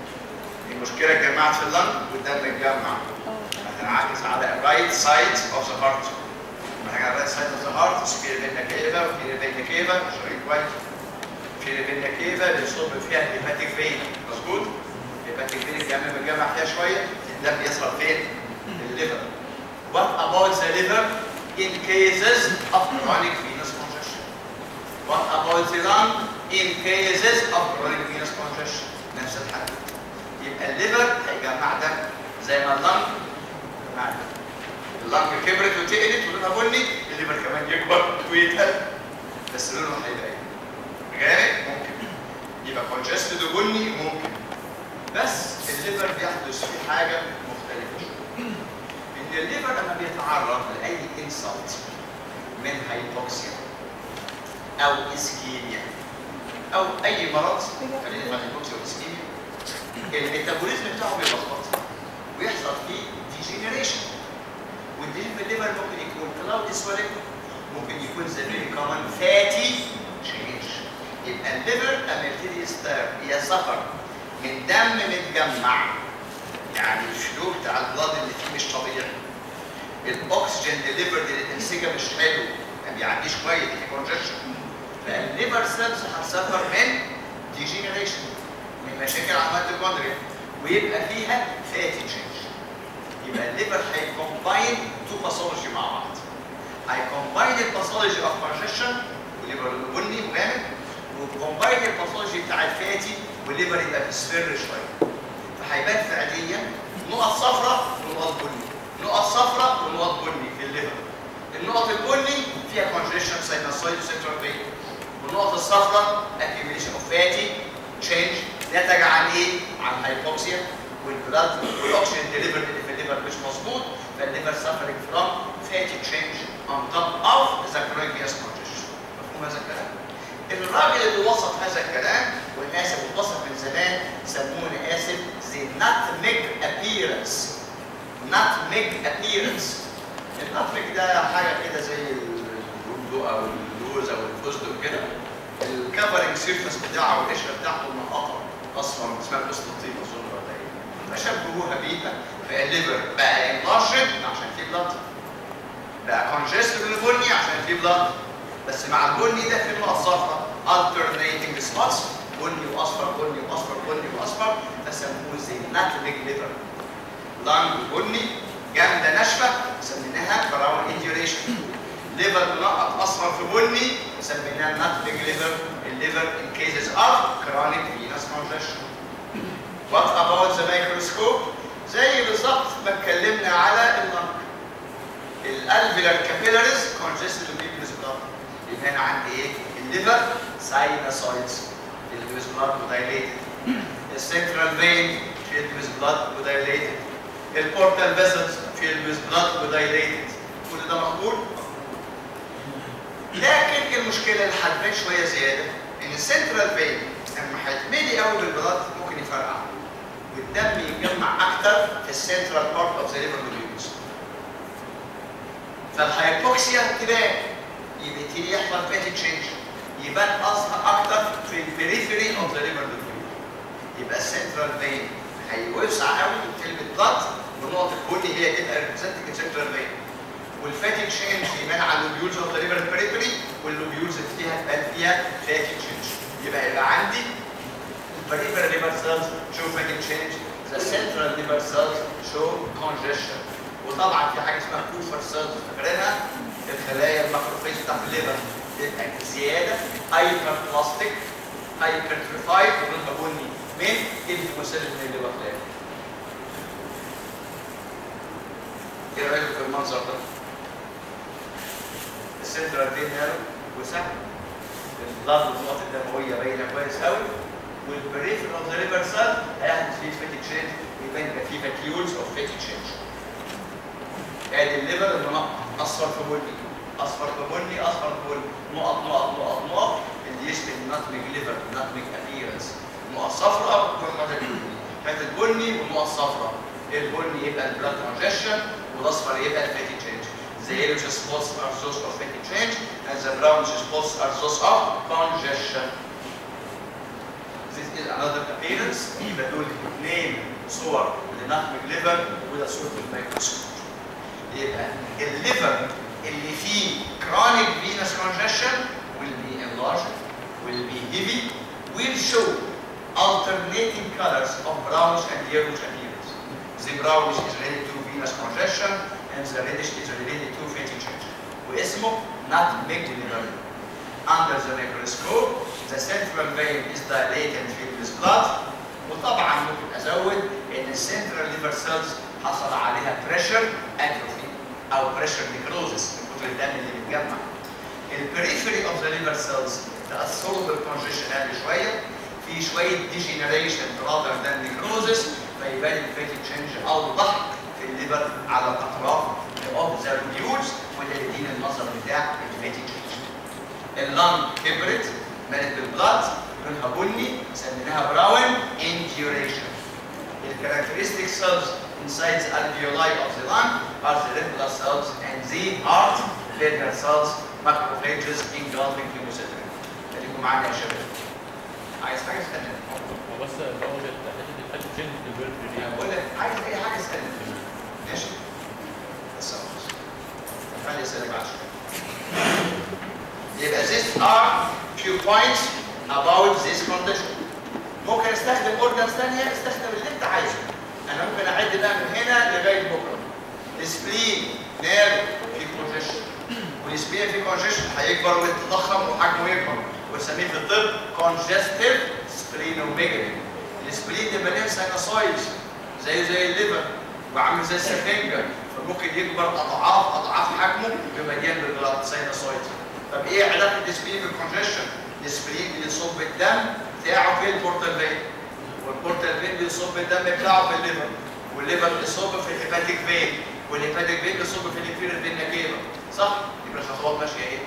المشكله اتجمعت في اللنج والدم اتجمع هتنعكس على الرايت سايد اوف ذا هارت لما حاجه على الرايت سايد اوف ذا هارت في ريفينا كيفا وفي ريفينا كيفا شريط كويس في ريفينا كيفا بيصب فيها الهيباتيك فين مظبوط الهيباتيك فين الدم متجمع فيها شويه الدم يصل فين؟ الليفر What about the liver in cases of chronic venous congestion? What about the lung in cases of chronic venous congestion? نفس الحاجة. يبقى الليفر هيجمع دم زي ما اللنج جمع دم. اللنج كبرت وتقلت ولونها بني، الليفر كمان يكبر ويتقل. بس لونه هيبقى ايه؟ غامق ممكن. يبقى كونجستد وبني ممكن. حاجه مختلفه شويه ان الليفر لما بيتعرض لاي انسلت من هايبوكسيا او اسكيميا او اي مرض خلينا في الهايبوكسيا والاسكيميا الميتابوليزم بتاعه بيلخبط ويحصل فيه ديجينيريشن والدين في الليفر ممكن يكون كلاود سويلنج ممكن يكون زي كمان فاتي تشينج يبقى الليفر لما يبتدي يسفر من دم متجمع يعني الفلو بتاع البلاد اللي فيه مش طبيعي الاكسجين ديليفرد للانسجه مش حلو ما بيعديش كويس في كونجكشن فالليفر سيلز هتسفر من ديجينيريشن من مشاكل على الميتوكوندريا ويبقى فيها فاتي تشينج يبقى الليفر هيكومباين تو باثولوجي مع بعض هيكومباين الباثولوجي اوف كونجكشن والليفر البني وجامد وكومباين الباثولوجي بتاع الفاتي والليفر يبقى بيصفر شويه فهيبان فعليا نقط صفراء ونقط بني نقط صفراء ونقط بني في الليفر النقط البني فيها كونجكشن ساينوسويد وسنترال بين والنقط الصفراء accumulation اوف فاتي تشينج نتج عن ايه؟ عن هايبوكسيا والبلاد والاكسجين ديليفرد اللي في الليفر مش مظبوط فالليفر سفرنج فروم فاتي تشينج اون توب اوف ذا كرونيك كونجكشن مفهوم هذا الكلام؟ الراجل اللي وصف هذا الكلام والناس اللي وصف من زمان سموه انا اسف زي nutmeg appearance nutmeg appearance النutmeg ده حاجه كده زي البندق او اللوز او الفستق كده الكفرنج سيرفس بتاعه والقشره بتاعته منقطه اصلا اسمها قسطنطين اظن ولا ايه فشبهوها بيها فالليفر بقى انلارجد عشان فيه بلاد بقى كونجستد البني عشان فيه بلاد بس مع البني ده في نقط صفراء alternating spots بني واصفر بني واصفر بني واصفر فسموه زي ناتليك ليفر لانج بني جامده ناشفه سميناها براون انديوريشن ليفر منقط اصفر في بني سميناه ناتليك ليفر الليفر in cases of chronic venous congestion What about the microscope؟ زي بالظبط ما اتكلمنا على اللنج الالفيلر كابيلاريز congested with blood يبقى هنا عندي ايه؟ الليفر ساينوسويدز filled with blood ودايليتد السنترال فين filled with blood ودايليتد البورتال فيسلز filled with blood ودايليتد كل ده مقبول لكن المشكله اللي هتبان شويه زياده ان السنترال فين لما هيتملي قوي بالبلاد ممكن يفرقع والدم يتجمع اكتر في السنترال بارت اوف ذا ليفر نوديولز فالهايبوكسيا تبان يبتدي يحصل فاتي تشينج يبان اظهر اكتر في البريفري اوف ذا ليفر نوديول يبقى السنترال فين هيوسع قوي كلمه بلاد والنقط البني هي تبقى ريبريزنتنج السنترال فين والفاتي تشينج يبان على اللوبيولز اوف ذا ليفر بريفري واللوبيولز اللي فيها تبان فيها فاتي تشينج يبقى يبقى عندي البريفرال ليفر سيلز شو فاتي تشينج ذا سنترال ليفر سيلز شو كونجيشن وطبعا في حاجه اسمها كوفر سيلز فاكرينها الخلايا الماكروفيج بتاعت الليفر تبقى زياده هايبر بلاستيك هايبر تريفايد ولونها بني من الهيموسيل من الليفر خلايا ايه رايكم في المنظر ده؟ السنترال فين نارو وسهل البلاد والنقط الدمويه باينه كويس قوي والبريفرال اوف ذا ليفر سيل هيحدث فيه فاتي تشينج ويبان يبقى فيه فاكيولز اوف فاتي تشينج ادي الليفر المنقط اصفر في بني اصفر في بني اصفر في بني نقط نقط نقط نقط اللي يشبه الناتميج ليفر الناتميج ابيرنس نقط صفراء ونقط البني حته بني ونقط صفراء البني يبقى البلاد كونجكشن والاصفر يبقى الفاتي تشينج The yellowish spots are those of fatty change and the brownish spots are those of congestion. This is another appearance يبقى دول اثنين صور لنحمل ليفر وده صورة الميكروسكوب. يبقى الليفر اللي فيه chronic venous congestion will be enlarged, will be heavy, will show alternating colors of brownish and yellowish appearance. The brownish is related to venous congestion and the reddish is related to fatty change. واسمه nutmeg liver. Under the microscope, the central vein is dilated filled with blood وطبعا ممكن ازود ان السنترال ليفر سيلز حصل عليها بريشر اتروفي او بريشر نيكروزس من كتر الدم اللي بيتجمع. البريفري اوف ذا ليفر سيلز تاثروا بالكونجيشن قل شويه في شويه ديجنريشن rather than necrosis فيبان الفيتي تشينج اوضح في الليفر على الاطراف اوبزرف فيوز وده يدينا المنظر بتاع الفيتي تشينج اللنج كبرت مالت بالبلاد لونها بني سميناها براون انديوريشن الكاركترستيك cells inside the alveoli of the lung are the red blood cells and the heart failure cells macrophages engulfing hemocytes خليكم معانا يا شباب عايز حاجه اسالني هو بس اللي هو حته الفات تشينج في البيرد دي انا بقول لك عايز اي حاجه اسالني ماشي بس خلاص خلي اسالك بعد شويه يبقى these are few points about this condition ممكن استخدم organs ثانيه استخدم اللي انت عايزه انا ممكن اعد بقى من هنا لغايه بكره السبلين نيرف في كونجيشن والسبلين في كونجيشن هيكبر ويتضخم وحجمه يكبر ونسميه في الطب congestive splenomegaly السبلين ده مليان ساينوسايدز زيه زي الليفر وعامل زي السفنجه فممكن يكبر اضعاف اضعاف حجمه بمليان بالبلاد ساينوسايدز طب ايه علاقه السبلين بالكونجيشن؟ السبلين بيصب الدم بتاعه في البورتال فين والبورتال فين بيصب الدم بتاعه في الليفر والليفر بيصب في الهيباتيك فين والهيباتيك فين بيصب في الانفيرير فين كيبا صح؟ يبقى الخطوات ماشيه ايه؟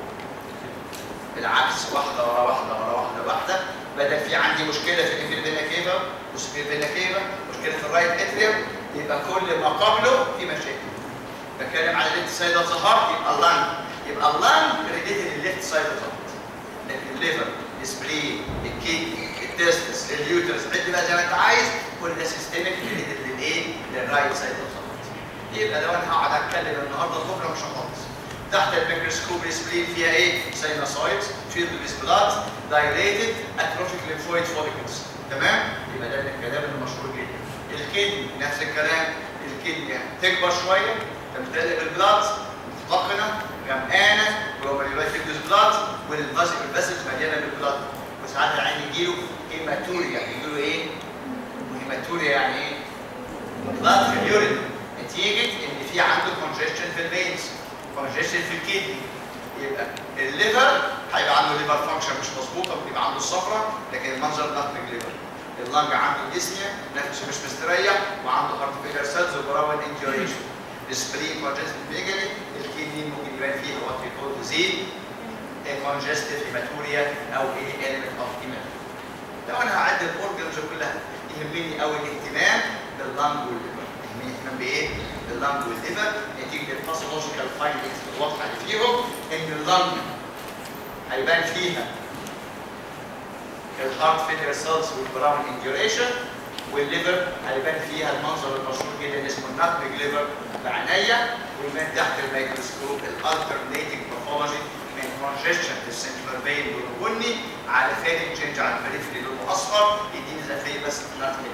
بالعكس واحده ورا واحده ورا واحده واحده بدل في عندي مشكله في الانفيرير فين كيبا والسوبير فين كيبا مشكله في الرايت اتريوم يبقى كل ما قبله في مشاكل بتكلم على الليفت سايد اوف ذا هارت يبقى اللنج يبقى اللنج ريليتد للليفت سايد اوف ذا هارت لكن الليفر السبلين الكيدني التستس اليوترس عد بقى زي ما انت عايز كل ده سيستمك ريليتد للايه؟ للرايت سايد اوف ذا هارت يبقى لو انا هقعد اتكلم النهارده بكره مش هخلص تحت الميكروسكوب السبلين فيها ايه؟ ساينوسايدز فيلد with blood dilated atrophic lymphoid follicles تمام؟ يبقى ده الكلام المشهور جدا الكدني نفس الكلام الكدني تكبر شويه تمتلئ بالبلاد متطقنه غمقانه جلوميريولايت فيلد بلاد والفاسلز مليانه بالبلاد وساعات العين يجيله هيماتوريا يجيله ايه؟ هيماتوريا يعني ايه؟ بلاد في اليورين نتيجه ان في عنده كونجيشن في الفينز كونجيشن في الكدني يبقى الليفر هيبقى عنده ليفر فانكشن مش مظبوطه ويبقى عنده الصفرة لكن المنظر ناتج ليفر اللنج عنده ديسنيا نفسه مش مستريح وعنده هارت فيلر سيلز وبراون انجوريشن السبرين كونجستيف ميجالي الكدني ممكن يبان فيها وات وي كول ديزيز كونجستيف هيماتوريا او ايه element اوف هيماتوريا لو انا هعد الاورجنز كلها يهمني قوي الاهتمام باللنج والليفر يهمني الاهتمام بايه؟ باللنج والليفر نتيجه الباثولوجيكال فايندنجز الواضحه اللي فيهم ان اللنج هيبان فيها الهارت فيلر سيلز والبراون انجوريشن والليفر هيبان فيها المنظر المشهور جدا اسمه الناتمج ليفر بعينيا ويبان تحت الميكروسكوب الالترنيتنج باثولوجي من كونجيشن في السنترال فين لونه بني على فيلنج تشينج على البريفري لونه اصفر يديني زي في بس ناتمج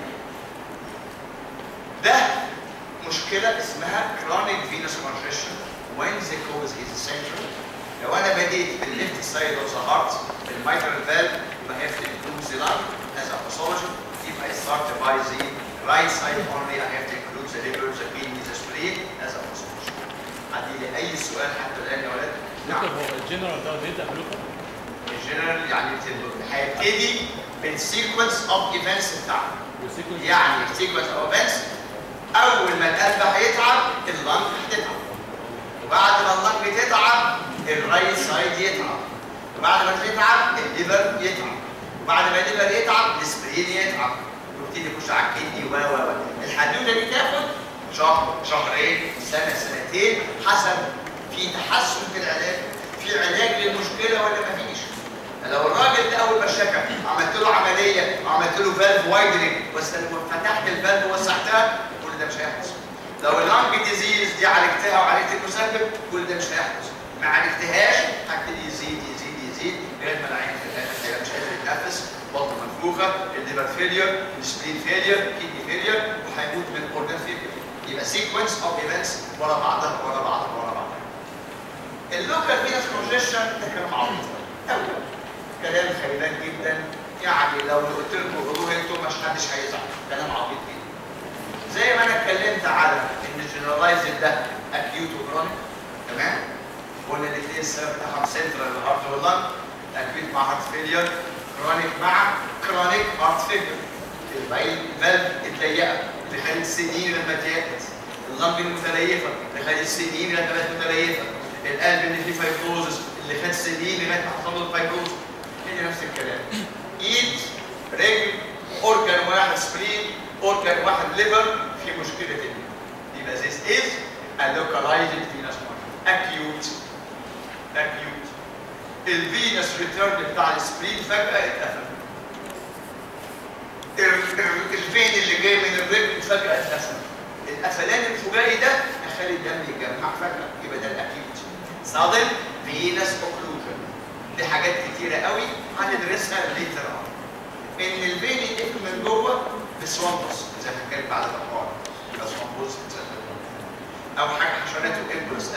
ده مشكله اسمها chronic venous congestion when the cause is central لو انا بديت بالليفت سايد اوف ذا هارت بالميترال فالف يبقى have to include the lung as a pathology if I start by the right side only I have to include the liver the kidney the spleen as a pathology عندي لي اي سؤال حتى الان يا ولاد دكتور هو الجنرال ده بيبدا بلوكا الجنرال يعني بت- هيبتدي بالسيكونس اوف ايفنتس بتاعته والسيكونس يعني السيكونس اوف ايفنتس اول ما القلب هيتعب اللنج هتتعب وبعد ما اللنج تتعب الرايت سايد يتعب وبعد ما تتعب الليفر يتعب وبعد ما الليفر يتعب السبرين يتعب ويبتدي يخش على الكدني و و و الحدوته دي تاخد شهر شهرين سنه سنتين حسب في تحسن في العلاج في علاج للمشكله ولا ما فيش لو الراجل ده اول ما شكى عملت له عمليه وعملت له فالف وايدنج وفتحت الفالف ووسعتها كل ده مش هيحدث لو اللانج ديزيز دي عالجتها وعالجت المسبب كل ده مش هيحدث ما عالجتهاش هبتدي يزيد يزيد يزيد لغايه ما العين في الاخر هيبقى مش قادر يتنفس بطنه منفوخه الليفر فيلير السبلين فيلير كيدني فيلير وهيموت من اورجان فيلير يبقى سيكونس اوف ايفنتس ورا بعضها ورا بعضها ورا بعضها اللوكال فينس كونجيشن ده كلام عبيط قوي كلام خيبان جدا يعني لو قلت لكم قولوه انتم مش حدش هيزعل كلام عبيط جدا زي ما انا اتكلمت على ان الجنرالايزد ده اكيوت وكرونيك تمام قلنا الاثنين السبب بتاعهم سنترال هارت واللنج اكيوت مع هارت فيلير كرونيك مع كرونيك هارت فيلير البايل فالف الضيقه اللي خدت سنين لما اتضايقت اللنج المتليفه اللي خدت سنين لما بقت متليفه القلب اللي فيه فايبروزس اللي خد سنين لغايه ما حصل له الفايبروز هي نفس الكلام ايد رجل اورجان واحد سبرين اورجان واحد ليفر في مشكله تانية يبقى this is a localized venous marker acute acute الفينس ريتيرن بتاع السبرين فجاه اتقفل ال- ال- الفين اللي جاي من الرجل فجاه اتقفل القفلان الفجائي ده يخلي الدم يتجمع فجاه يبقى ده الاكيوت صادم فينس اوكلوجن دي حاجات كتيره قوي هندرسها ليتر اون ان الفين يقفل من جوه بسوامبوس زي ما كان بعد الحوار يبقى سوامبوس او حاجه حشراته امبولس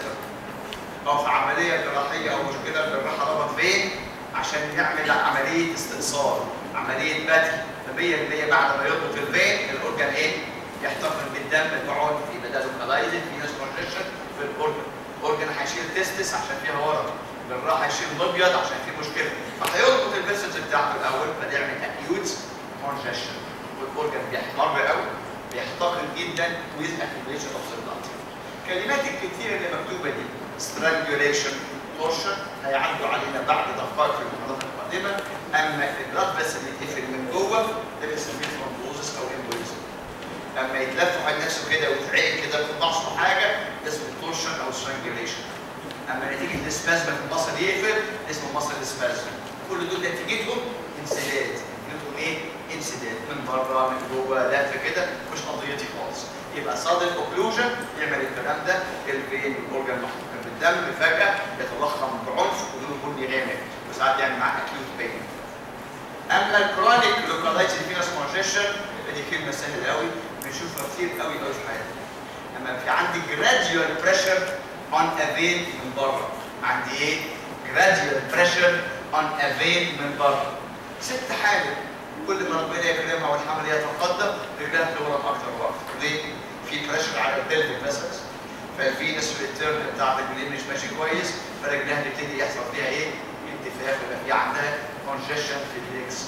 او في عمليه جراحيه او مشكله الجراحه ربط فين عشان يعمل عمليه استئصال عمليه بدل فمية المية بعد ما يربط الفين الاورجان ايه؟ يحتفظ بالدم بعنف يبقى ده لوكالايزد في ناس كونجكشن في الاورجان الاورجان هيشيل تستس عشان فيها ورم الجراح هيشيل الابيض عشان فيه مشكله فهيربط الفيسلز بتاعته الاول فيعمل اكيوت كونجكشن والاورجان بيحمر قوي بيحتقن جدا ويز اكيوميشن اوف ذا الكلمات الكتيره اللي مكتوبه دي strangulation torsion هيعدوا علينا بعد دقائق في المحاضرات القادمه اما البلاد بس اللي يتقفل من جوه ده بنسميه ثرومبوزس او امبوليزم اما يتلف على نفسه كده ويتعقد كده في ناقصه حاجه ده اسمه torsion او strangulation اما نتيجه السبازم في المصل يقفل اسمه مصل سبازم كل دول نتيجتهم انسداد نتيجتهم ايه؟ انسداد من بره من جوه لف كده مش قضيتي خالص يبقى صادق اوكلوجن يعمل الكلام ده الفين والاورجن محطوط بالدم فجاه يتضخم بعنف ولونه بني غامق وساعات يعمل معاه اكيوت بين اما الكرونيك لوكالايزد فينس كونجيشن دي كلمه سهله قوي بنشوفها كتير قوي قوي في حياتنا اما في عندي جراديوال بريشر اون ا فين من بره عندي ايه؟ جراديوال بريشر اون ا فين من بره ست حاجه كل ما ربنا يكرمها والحمل يتقدم رجلها تورم اكتر واكتر ليه؟ في بريشر على البلفيك فيسلز فالفينس ريتيرن بتاعت الجلين مش ماشي كويس فرجلها تبتدي يحصل فيها ايه؟ انتفاخ يبقى في عندها كونجيشن في الليجز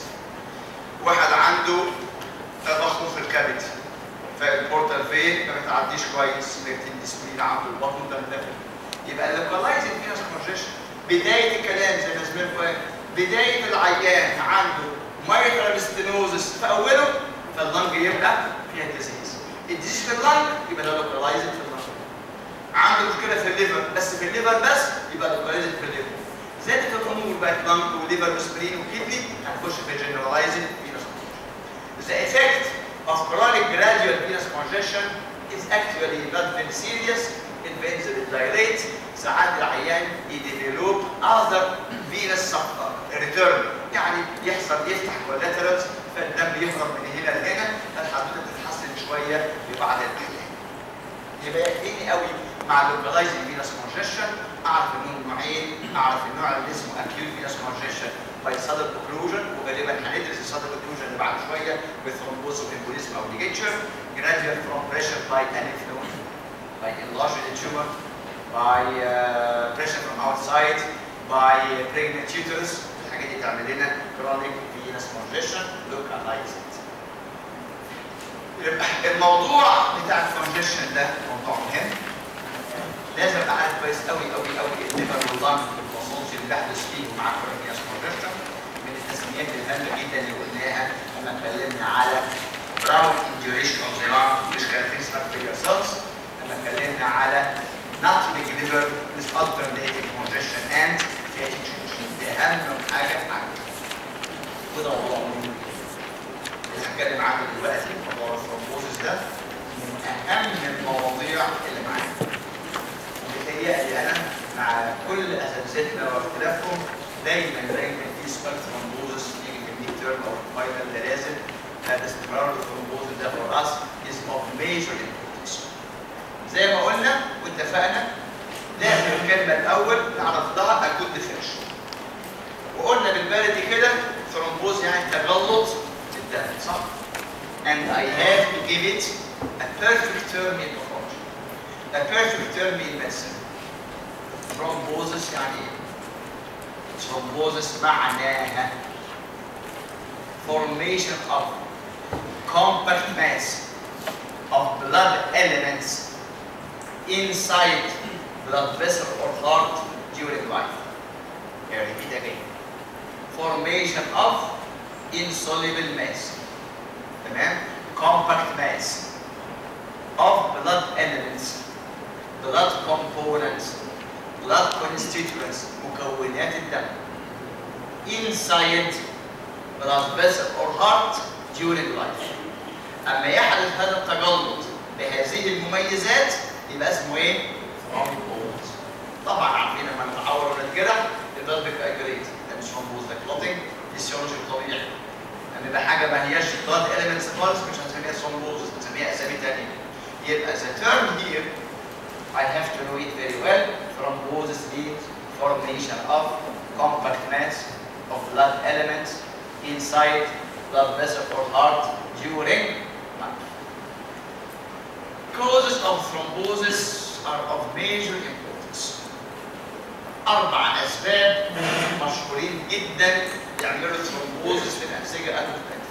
واحد عنده تضخم في الكبد فالبورتال فين ما بتعديش كويس بيكتب ديسبلين عنده البطن ده مدافع يبقى اللوكالايزد فينس كونجيشن بدايه الكلام زي ما زميلكم قال بدايه العيان عنده مايترال ستينوزس في اوله فاللنج يبقى فيها ديزيز الديزيز في اللنج يبقى ده لوكالايزد في اللنج عنده مشكله في الليفر بس في الليفر بس يبقى لوكالايزد في الليفر زادت الامور بقت لنج وليفر وسبرين وكدني هنخش في جنرالايزد فينس The effect of chronic gradual venous congestion is actually not very serious. It veins will dilate. ساعات العيان يديفلوب other venous return يعني يحصل يفتح collaterals فالدم يهرب من هنا لهنا الحدوده تتحسن شويه ببعض الاحيان. يبقى يكفيني قوي مع اللوكالايزد فينس كونجيشن اعرف انهم نوعين اعرف النوع اللي اسمه اكيوت فينس كونجيشن باي صدر اوكلوجن وغالبا هندرس الصدر اوكلوجن اللي بعد شويه بثرومبوز وامبوليزم او ليجيتشر gradual from pressure by an influence by enlarging the tumor by uh, pressure from outside by pregnant uterus الحاجات دي تعمل لنا chronic venous congestion localized يبقى الموضوع بتاع الكونجيشن ده موضوع مهم لازم ابقى عارف كويس قوي قوي قوي الليفر واللنج والفصوص اللي بحدث فيه مع الكورنياس كونجيشن من التسميات الهامه جدا اللي قلناها لما اتكلمنا على براون انجوريشن اوف ذا لانج مش كاركترستيك فيجر سيلز لما اتكلمنا على ناتريك ليفر with alternating congestion and fatty change دي اهم حاجه عندي وده موضوع مهم اللي هتكلم عنه دلوقتي موضوع الثرومبوزس ده من اهم المواضيع اللي معانا بيتهيألي انا مع كل اساتذتنا واختلافهم دايما دايما في سباك ثرومبوزس يجي في الميد تيرم او الفاينل ده لازم هذا استمرار الثرومبوزس ده فور اس از اوف ميجر امبورتنس زي ما قلنا واتفقنا لازم الكلمه الاول نعرف لها اكود ديفينيشن وقلنا بالبلدي كده ثرومبوز يعني تجلط الدم صح؟ And I have to give it a perfect term in pathology. A perfect term in medicine. Thrombosis يعني ايه؟ Thrombosis معناها formation of compact mass of blood elements inside blood vessel or heart during life. Here, repeat again. Formation of insoluble mass. تمام؟ Compact mass of blood elements, blood components, blood constituents, مكونات الدم. Inside blood vessel or heart during life. أما يحدث هذا التجلط بهذه المميزات يبقى اسمه ايه؟ ثرومبوز. طبعا عارفين لما نتعور ولا نتجرح البلد بيبقى جريت ده مش ثرومبوز ده كلوتنج فيسيولوجي طبيعي. لما يبقى حاجه ما هياش بلاد اليمنتس خالص مش هنسميها ثرومبوز هنسميها اسامي ثانيه. يبقى the term here I have to know it very well. Thrombosis means formation of compact mass of blood elements inside blood vessel or heart during life. Causes of thrombosis are of major importance. أربع أسباب مشهورين جدا يعملوا ثرومبوزس في الأنسجة المختلفة.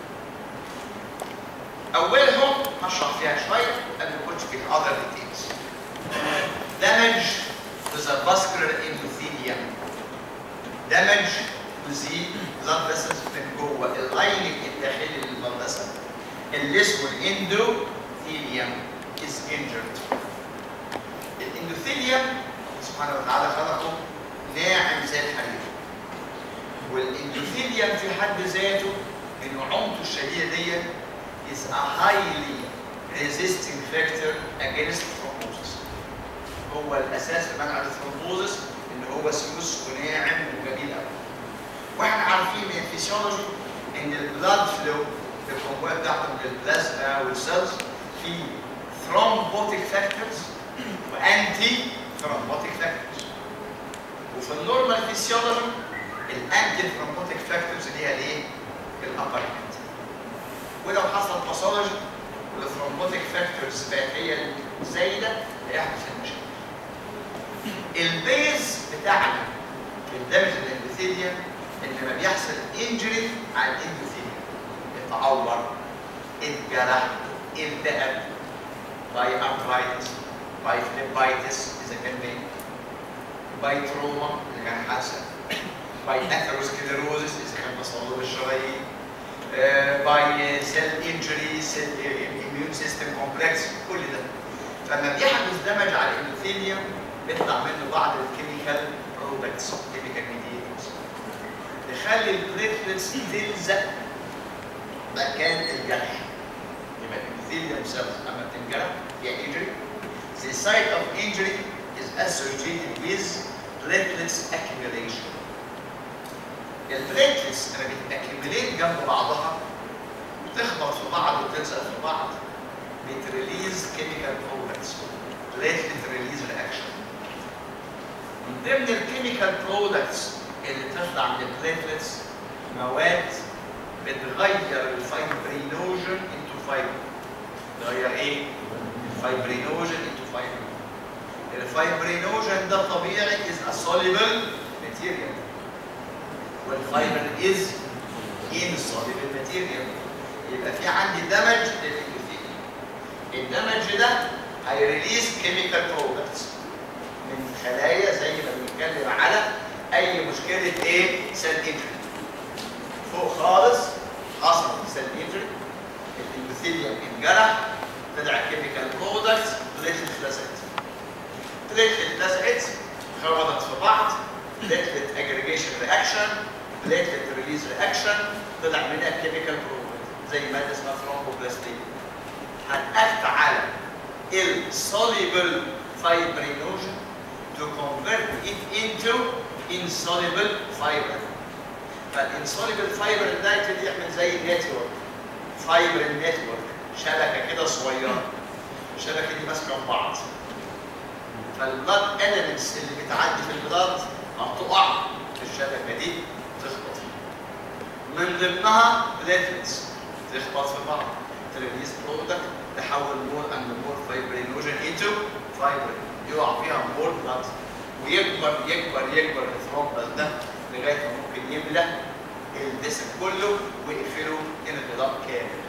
أولهم هشرح فيها شوية قبل ما نخش في other details. Damage to the vascular endothelium. Damage to the blood vessels من جوه اللايننج الداخلي للبلد vessel اللي اسمه الاندوثيليوم is injured. الاندوثيليوم سبحانه وتعالى خلقه ناعم زي الحرير. والاندوثيليوم في حد ذاته بنعومته الشديده دي is a highly resisting factor against thrombosis. هو الاساس في منع الثرومبوزس ان هو سموث وناعم وجميل قوي. واحنا عارفين من الفسيولوجي ان البلاد فلو في الكومبوات بتاعته للبلازما والسيلز في ثرومبوتيك فاكتورز وانتي ثرومبوتيك فاكتورز. وفي النورمال فيسيولوجي الانتي ثرومبوتيك فاكتورز اللي هي الايه؟ الابر هاند. ولو حصل باثولوجي والثرومبوتيك فاكتورز بقت هي الزايده هيحدث المشاكل. البيز بتاعنا في الدمج الاندوثيليوم ان لما بيحصل انجري على الاندوثيليوم اتعور اتجرح التهب باي ارثرايتس باي فليبايتس اذا كان بين باي تروما اذا كان حادثه باي اثيروسكليروزس اذا كان تصلب الشرايين باي سيل انجري سيل اميون سيستم كومبلكس كل ده فلما بيحدث دمج على الاندوثيليوم بيطلع منه بعض الكيميكال برودكتس كيميكال ميديتورز تخلي البليتلتس تلزق مكان الجرح يبقى الابيثيليوم سيلز اما بتنجرح هي injury the site of injury is associated with platelets accumulation البليتلتس لما بتاكيميليت جنب بعضها وتخبط في بعض وتلزق في بعض بتريليز كيميكال برودكتس platelet release reaction من ضمن الكيميكال برودكتس اللي بتطلع من البليتلتس مواد بتغير الفايبرينوجين انتو فايبر تغير ايه؟ الفايبرينوجين انتو فايبر الفايبرينوجين ده طبيعي is a soluble material والفايبر is insoluble material يبقى في عندي دمج للإندوثيليوم الدمج ده هيريليز كيميكال برودكتس من خلايا زي ما بنتكلم على اي مشكله ايه سيل انجري فوق خالص حصل سيل انجري الاندوثيليوم انجرح طلع كيميكال برودكتس بليتلت لزقت بليتلت لزقت خبطت في بعض بليتلت اجريجيشن رياكشن بليتلت ريليز رياكشن طلع منها كيميكال برودكت زي ماده اسمها ثرومبوبلاستين هتأكت على insoluble fibrinogen to convert it into insoluble fiber. فالinsoluble fiber ده يبتدي يعمل زي نتورك فايبر نتورك شبكه كده صغيره الشبكه دي ماسكه في بعض فالبلاد elements اللي بتعدي في البلاد هتقع في الشبكه دي تخبط من ضمنها بليتلتس تخبط في بعض تريليز برودكت تحول مور اند مور فايبرينوجين انتو فايبر يقع فيها مور بلاد ويكبر يكبر يكبر الثرومبس ده لغايه ما ممكن يملى الجسم كله ويقفله انقلاب كامل.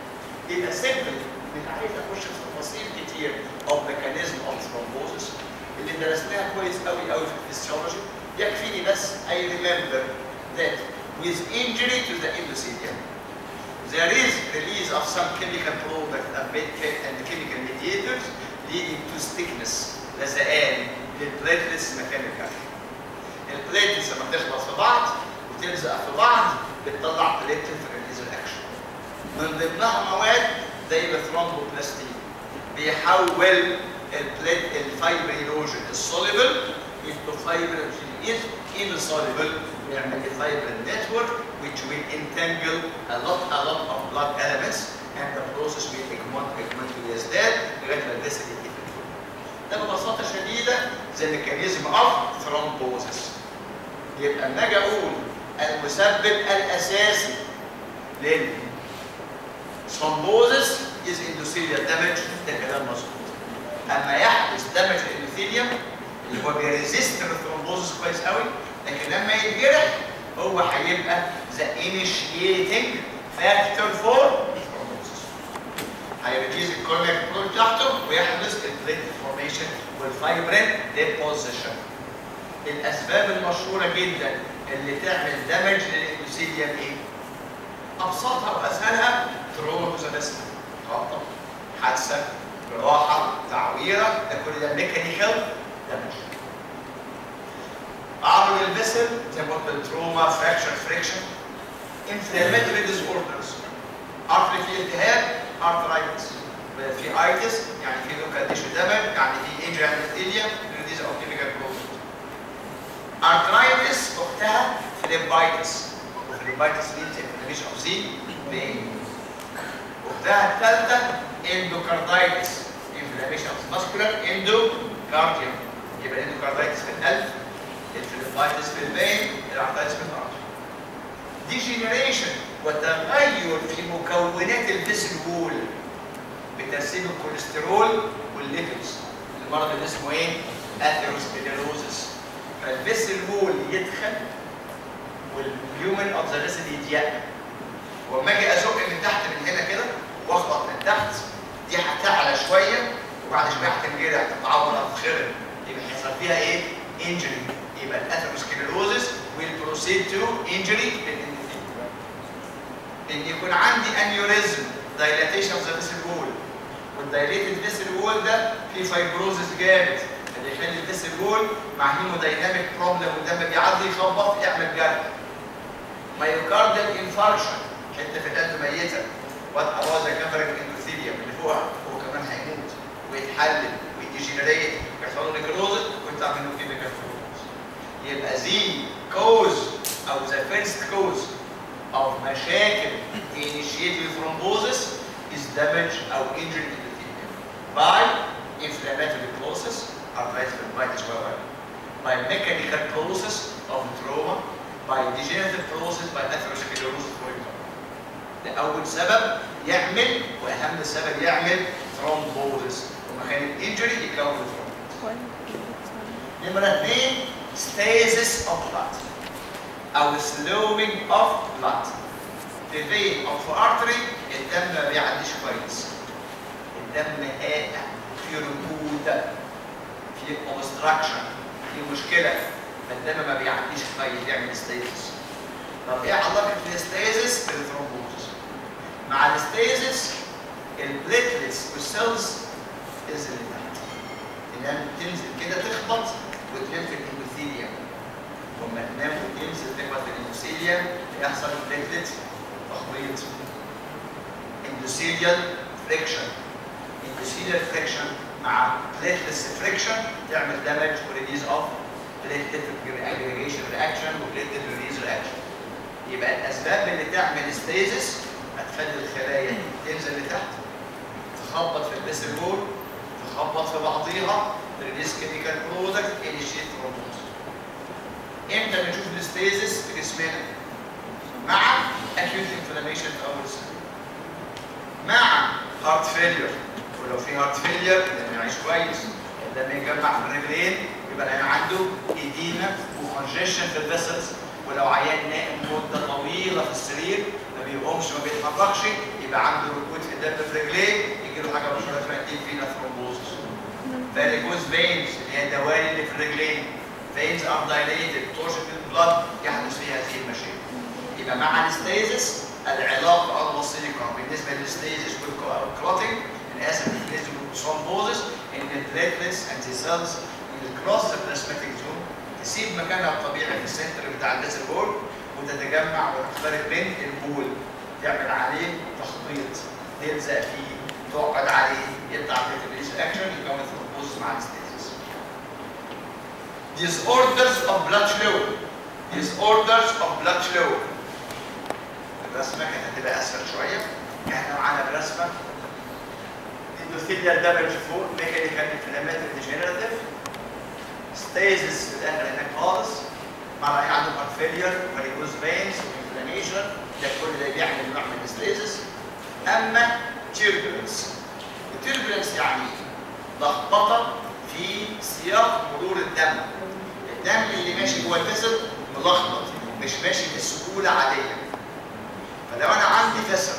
يبقى سيمبل مش عايز اخش في تفاصيل كتير او ميكانيزم اوف ثرومبوزس اللي درسناها كويس قوي قوي في الفسيولوجي يكفيني بس I remember that with injury to the endothelium there is release of some chemical product and med- and chemical mediators leading to stiffness لزقان للبليتلس مكان الجرح. البليتلس لما تخبط في بعض وتلزق في بعض بتطلع بليتل في ريليز الاكشن. من ضمنها مواد زي الثرومبوبلاستين بيحول البليت الفايبريلوجين السوليبل into fibrinogen is insoluble ويعمل لي fibril network which will entangle a lot a lot of blood elements and the process will augment augment ويزداد لغايه ما الجسد يتقفل. ده ببساطه شديده زي ميكانيزم اوف ثرومبوزس. يبقى لما اجي اقول المسبب الاساسي لل ثرومبوزس is endothelial damage ده كلام مظبوط. اما يحدث دمج الاندوثيليوم اللي هو بيريزيست الثرومبوزس كويس قوي لكن لما يتجرح هو هيبقى ذا initiating factor for thrombosis. هيريليز الكورنيك بلون بتاعته ويحدث البليت فورميشن والفايبرين ديبوزيشن. الاسباب المشهوره جدا اللي تعمل دمج للاندوثيليوم ايه؟ ابسطها واسهلها تروما كوزابيستا خبطه حادثه جراحه تعويره ده كل ده ميكانيكال دمج اعرض الفيسل زي ما قلت التروما فراكشر فريكشن انفلاماتوري ديز اوردرز ارتري في التهاب ارترايتس في ايتس يعني في لوكال تيشو دمج يعني في انجري اندوثيليوم ريديز او كيميكال بروسس ارترايتس اختها فليبايتس وفليبايتس means inflammation of the vein اختها الثالثه اندوكاردايتس inflammation of the muscular endocardium يبقى الاندوكاردايتس في القلب الفليبايتس في الفين الارترايتس في الارتر ديجينيريشن وتغير في مكونات الفيسل وول بترسيب الكوليسترول والليبيدز المرض اللي اسمه ايه؟ اثيروسكليروزس فالفيسل وول يدخل والهيومن اوف ذا فيسل يضيق واما اجي ازق من تحت من هنا كده واخبط من تحت دي هتعلى شويه وبعد شويه هتنجرح تتعور او تتخرب يبقى هيحصل فيها ايه؟ انجري يبقى الاثيروسكليروزس will proceed to injury ان يكون عندي انيوريزم dilatation of the vessel wall والدايليتد vessel wall ده فيه فايبروزس جامد اللي يخلي الفيسل وول مع هيمودايناميك بروبلم والدم بيعدي يخبط يعمل جرح مايوكاردال انفاركشن حته في القلب ميته وات اباظ كفرنج اندوثيليوم اللي فوقها هو كمان هيموت ويتحلل ويديجنريت ويحصل له نيكروزس ويطلع منه كيميكال فلوز يبقى زي كوز او ذا فيرست كوز of مشاكل initiated thrombosis is damage او injury to the endothelium by inflammatory process arthritis pulmonaris whatever by mechanical process of trauma by degenerative process by atherosclerosis for example ده اول سبب يعمل واهم سبب يعمل thrombosis ومكان الانجري يكون thrombosis نمرة اثنين stasis of blood او slowing of blood في vein او في artery الدم ما بيعديش كويس الدم هائع في ركود في obstruction في مشكلة فالدم ما بيعديش كويس يعمل stasis طب ايه علاقة الستيزس بالثرومبوزس؟ مع الستيزس البليتلتس والسيلز تنزل لتحت تنام تنزل كده تخبط وتلم في الاندوثيليوم وما تنام وتنزل تخبط في الاندوثيليوم يحصل بليتلت تخبيط اندوثيليال فريكشن اندوثيليال فريكشن مع بليتلس فريكشن تعمل دامج وريليز اوف بليتلت اجريجيشن رياكشن وبليتلت ريليز رياكشن يبقى الاسباب اللي تعمل ستيزس هتخلي الخلايا تنزل لتحت تخبط في البيسل وول تخبط في بعضيها ريليز كيميكال برودكت انيشيت ثرومبوز امتى بنشوف الستيزس في جسمنا مع اكيوت انفلاميشن في اول سنه مع هارت فيلير ولو في هارت فيلير الدم يعيش كويس الدم يجمع في الرجلين يبقى العيان عنده ايديما وكونجيشن في الفيسلز ولو عيان نائم مده طويله في السرير ما بيقومش ما بيتحركش يبقى عنده ركود في الدم في رجليه يجي له حاجه مشهوره اسمها ديب فينا ثرومبوزس فاريكوز فينز اللي هي الدوالي اللي في الرجلين فينز ار دايليتد تورشن البلاد يحدث فيها هذه المشاكل يبقى مع الستيزس العلاقه الوسيطه بالنسبه للستيزس والكلوتنج انا اسف بالنسبه للثرومبوزس ان البليتلتس اند سيلز الكروس البلازماتيك زون تسيب مكانها الطبيعي في السنتر بتاع الفيسل وول وتتجمع وتختلط بين البول تعمل عليه تخبيط تلزق فيه تقعد عليه يطلع في اكشن يكون ثرومبوزس مع الستيزس disorders of blood flow disorders of blood flow الرسمه كانت هتبقى اسهل شويه احنا معانا برسمه اندوثيليال دامج فوق ميكانيكال انفلاماتوري ديجنراتيف ستيزس في الاخر هناك خالص مع رايح عنده هارت فيلير فاريكوز فينز وانفلاميشن ده كل ده بيعمل نوع من الستيزس اما تيربولنس التيربولنس يعني لخبطه في سياق مرور الدم الدم اللي ماشي جوه الفسل ملخبط مش ماشي بسهوله عاديه فلو انا عندي فسل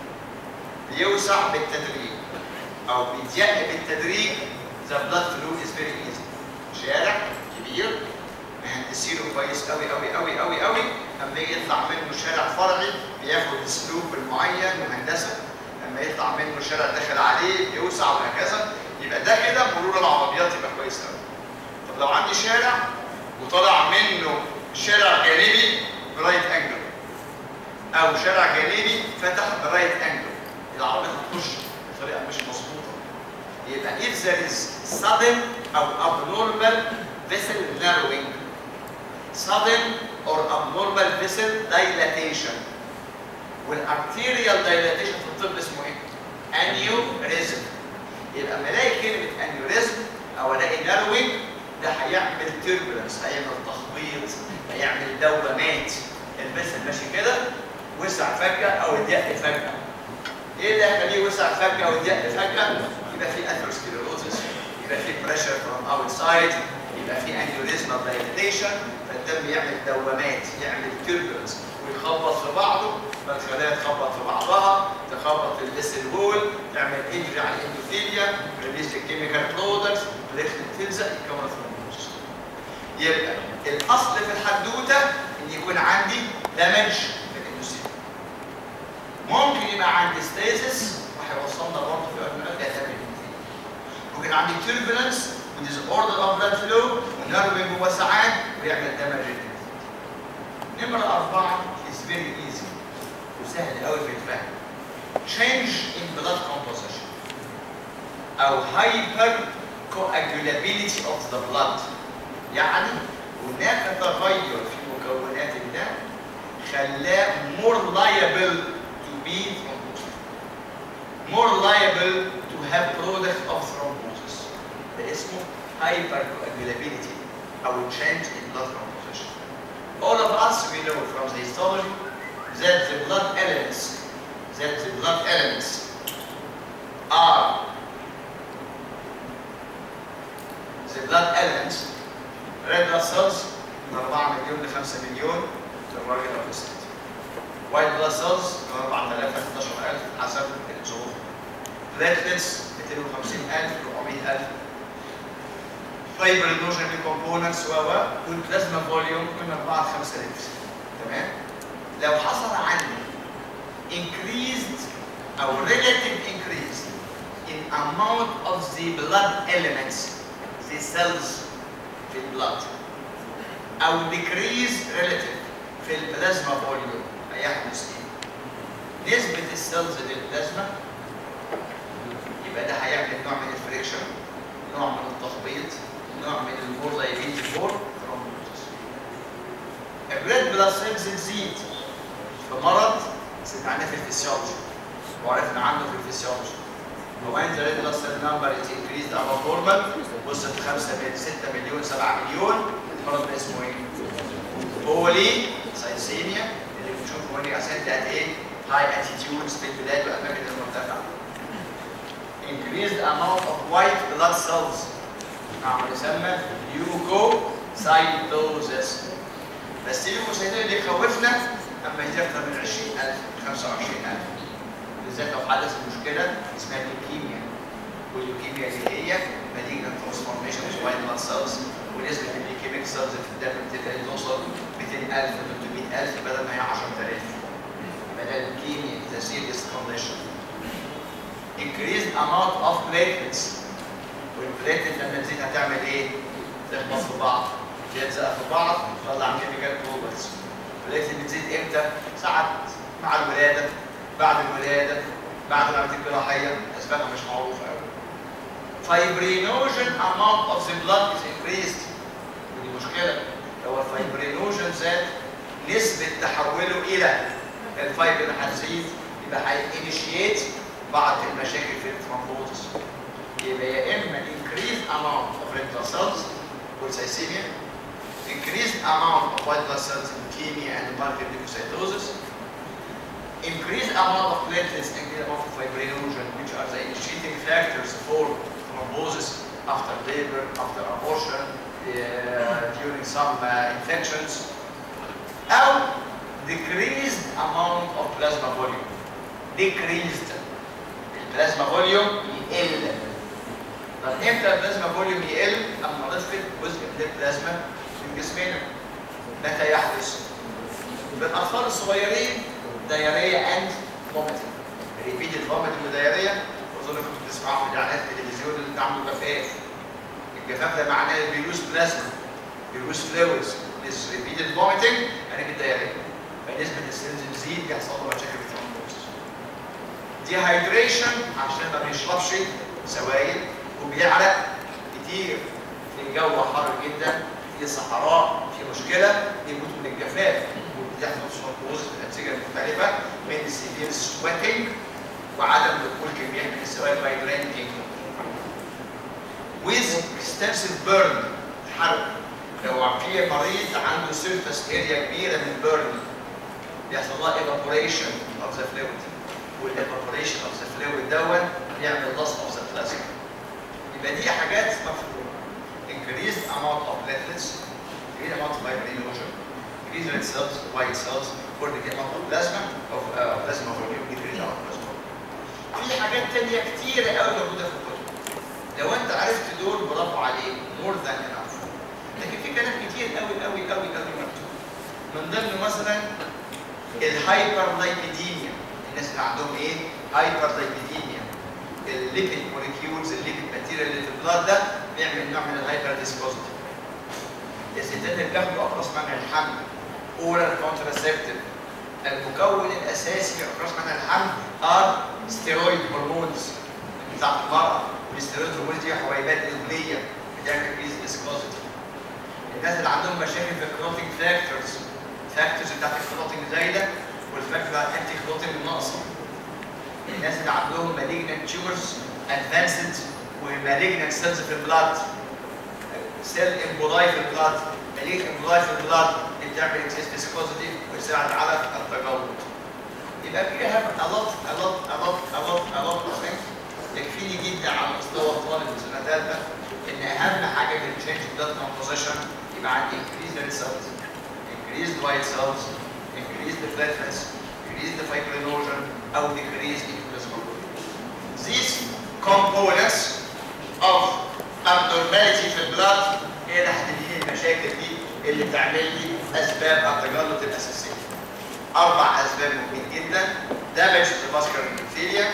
بيوسع بالتدريج او بيضيق بالتدريج the blood flow is very easy شارع كبير مهندسينه كويس قوي قوي قوي قوي قوي اما يطلع منه شارع فرعي بياخد اسلوب معين مهندسه لما يطلع منه شارع داخل عليه بيوسع وهكذا يبقى ده كده مرور العربيات يبقى كويس قوي طب لو عندي شارع وطلع منه شارع جانبي برايت انجل او شارع جانبي فتح برايت انجل العربيه هتخش بطريقه مش مظبوطه يبقى if there is sudden او abnormal vessel narrowing sudden or abnormal vessel dilatation والارتيريال dilatation في الطب اسمه ايه؟ aneurysm يبقى لما الاقي كلمه aneurysm او الاقي narrowing ده هيعمل turbulence هيعمل تخبيط هيعمل دوامات الفيسل ماشي كده وسع فجاه او ضيق فجاه ايه اللي هيخليه وسع فجاه وضيق فجاه؟ يبقى في اثيروسكليروزس يبقى في بريشر فروم اوتسايد يبقى في انيوريزمال دايليتيشن فالدم يعمل دوامات يعمل تيربلنس ويخبط في بعضه فالخلايا تخبط في بعضها تخبط في الفيسل وول تعمل انجري على الاندوثيليا ريليز الكيميكال برودكتس بليتلت تلزق يكون ثرومبوزس يبقى الاصل في الحدوته ان يكون عندي دمج في الاندوثيليا ممكن يبقى عندي ستيزس وهيوصلنا برضه في وقت من الاوقات لدمج ممكن عندي تيربلنس وديز اوردر اوف بلاد فلو ونيرفنج وسعان ويعمل دمج نمرة أربعة is very easy وسهل قوي في الفهم change in blood composition أو hyper coagulability of the blood يعني هناك تغير في مكونات الدم خلاه more liable to be thrombosis more liable to have product of thrombosis ده اسمه hypercoagulability أو change in blood composition all of us we know from the histology that the blood elements that the blood elements are the blood elements red blood cells من 4 مليون ل 5 مليون للراجل او الست white blood cells من 4000 ل 11000 حسب الظروف platelets 250000 400000 فايبرينوجين كومبوننتس و و والبلازما فوليوم من 4 ل 5 لتر تمام لو حصل عندي increased او relative increase in amount of the blood elements the cells في البلاد او decrease relative في البلازما فوليوم هيحدث ايه؟ نسبة السيلز للبلازما يبقى ده هيعمل نوع من الفريكشن نوع من التخبيط نوع من المورلايبيتي فور ثرومبوزس الريد بلاد سيلز تزيد في مرض سمعناه في الفسيولوجي وعرفنا عنه في الفسيولوجي هو انت ريد بلاد سيل نمبر از انكريزد اباف نورمال وصلت 5 6 مليون 7 مليون المرض ده اسمه ايه؟ بولي سايسيميا اللي بنشوفه هنا عشان ده ايه؟ هاي اتيتيودز في البلاد والاماكن المرتفعه increased amount of white blood cells نعم يسمى leukocytosis بس الليوكوسيتوز اللي يخوفنا اما يجي اكثر من 20000 25000 بالذات لو حدث مشكله اسمها الليوكيميا والليوكيميا اللي هي مالجنت ترانسفورميشن اوف وايت بلاد سيلز ونسبه الليوكيميك سيلز في الدم بتبقى توصل 200000 300000 بدل ما هي 10000 يبقى ده الليوكيميا is a serious condition increased amount of platelets والبليتلت لما تزيد هتعمل ايه؟ تخبط في بعض تلزق في بعض تطلع كيميكال برودكتس البليتلت بتزيد امتى؟ ساعات مع الولاده بعد الولاده بعد العمليه الجراحيه اسبابها مش معروفه قوي fibrinogen amount of the blood is increased ودي مشكله لو الفايبرينوجين زاد نسبه تحوله الى الفايبر هتزيد يبقى هينيشيت بعض المشاكل في الترومبوزس يبقى يا اما increased amount of red blood cells والسيسيميا increased amount of white blood cells leukemia and multiple increased amount of platelets and increased amount of fibrinogen which are the initiating factors for thrombosis after labor, after abortion, uh, during some uh, infections أو decreased amount of plasma volume decreased البلازما فوليوم يقل طب امتى البلازما فوليوم يقل؟ اما نفقد جزء من البلازما من جسمنا متى يحدث؟ بالاطفال الصغيرين دياريه اند فوميتنج ريبيتد فوميتنج ودياريه اظن كنتوا بتسمعوا في اعلانات التلفزيون اللي بتعملوا جفاف الجفاف ده معناه بيلوز بلازما بيلوز فلويدز this repeated vomiting يعني بالدياريه فنسبه السيلز تزيد يحصل له مشاكل في الترومبوز ديهايدريشن عشان ما بيشربش سوائل وبيعرق كتير في الجو حر جدا في صحراء في مشكله يموت من الجفاف وبتحصل ترومبوز في الانسجه المختلفه من السيفير سويتنج وعدم دخول كميات من السوائل باي درينكينج with extensive burn حرق لو في مريض عنده سيرفس اريا كبيره من بيرن بيحصل لها evaporation of the fluid والايفابوريشن of the fluid دون بيعمل loss of the plasma يبقى دي حاجات مفهومه increased amount of platelets increased amount of fibrinogen increased red cells white cells for the amount of plasma of uh, plasma volume decreased amount of plasma volume في حاجات تانية كتيرة قوي موجودة في الكتب لو انت عرفت دول برافو عليك more than enough لكن في كلام كتير قوي قوي قوي قوي مكتوب من ضمن مثلا الهايبر لايبيديميا الناس اللي عندهم ايه هايبر لايبيديميا الليبيد موليكيولز الليبيد ماتيريال اللي في البلاد ده بيعمل نوع من الهايبر ديسبوزيتيف الستات اللي بياخدوا اقراص منع الحمل اورال كونتراسبتيف المكون الاساسي في اقراص منع الحمل ار ستيرويد هرمونز بتاعت المراه والستيرويد هرمونز دي حبيبات ادويه بتعمل كريز ديسبوزيتيف الناس اللي عندهم مشاكل في الكلوتنج فاكتورز فاكتورز بتاعت الكلوتنج زايده والفاكتور بتاعت الانتي كلوتنج ناقصه الناس اللي عندهم مالجنت تيومرز ادفانسد ومالجنت سيلز في البلاد سيل امبولاي في البلاد مالجنت امبولاي في البلاد اللي بتعمل اكسس فيسكوزيتي وتساعد على التجلط يبقى في هاف a lot a lot a lot a lot a lot of things يكفيني جدا على مستوى الطالب في سنه ثالثه ان اهم حاجه في التشينج بلاد كومبوزيشن يبقى عندي increase red cells increase white cells increase the platelets increase the fibrinogen او decrease the plasma These components of abnormality في البلاد هي اللي هتديني المشاكل دي اللي تعمل لي اسباب التجلط الاساسيه. اربع اسباب مهمين جدا damage to the vascular endothelium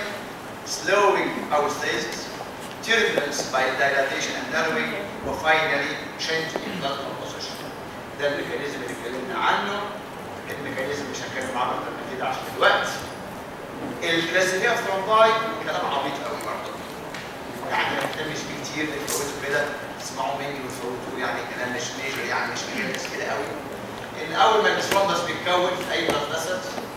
slowing our stasis turbulence by dilatation and narrowing وفاينلي change in blood composition. ده الميكانيزم اللي اتكلمنا عنه الميكانيزم مش هتكلم عنه قبل كده عشان الوقت. الكلاسيفيا ثرومباي كلام عبيط قوي برضه. يعني ما تهتمش بيه كتير تفوتوا كده تسمعوا مني وتفوتوا يعني كلام مش ميجر يعني مش ميجر بس كده قوي. ان اول ما الاسفندس بيتكون في اي بلاد فيسل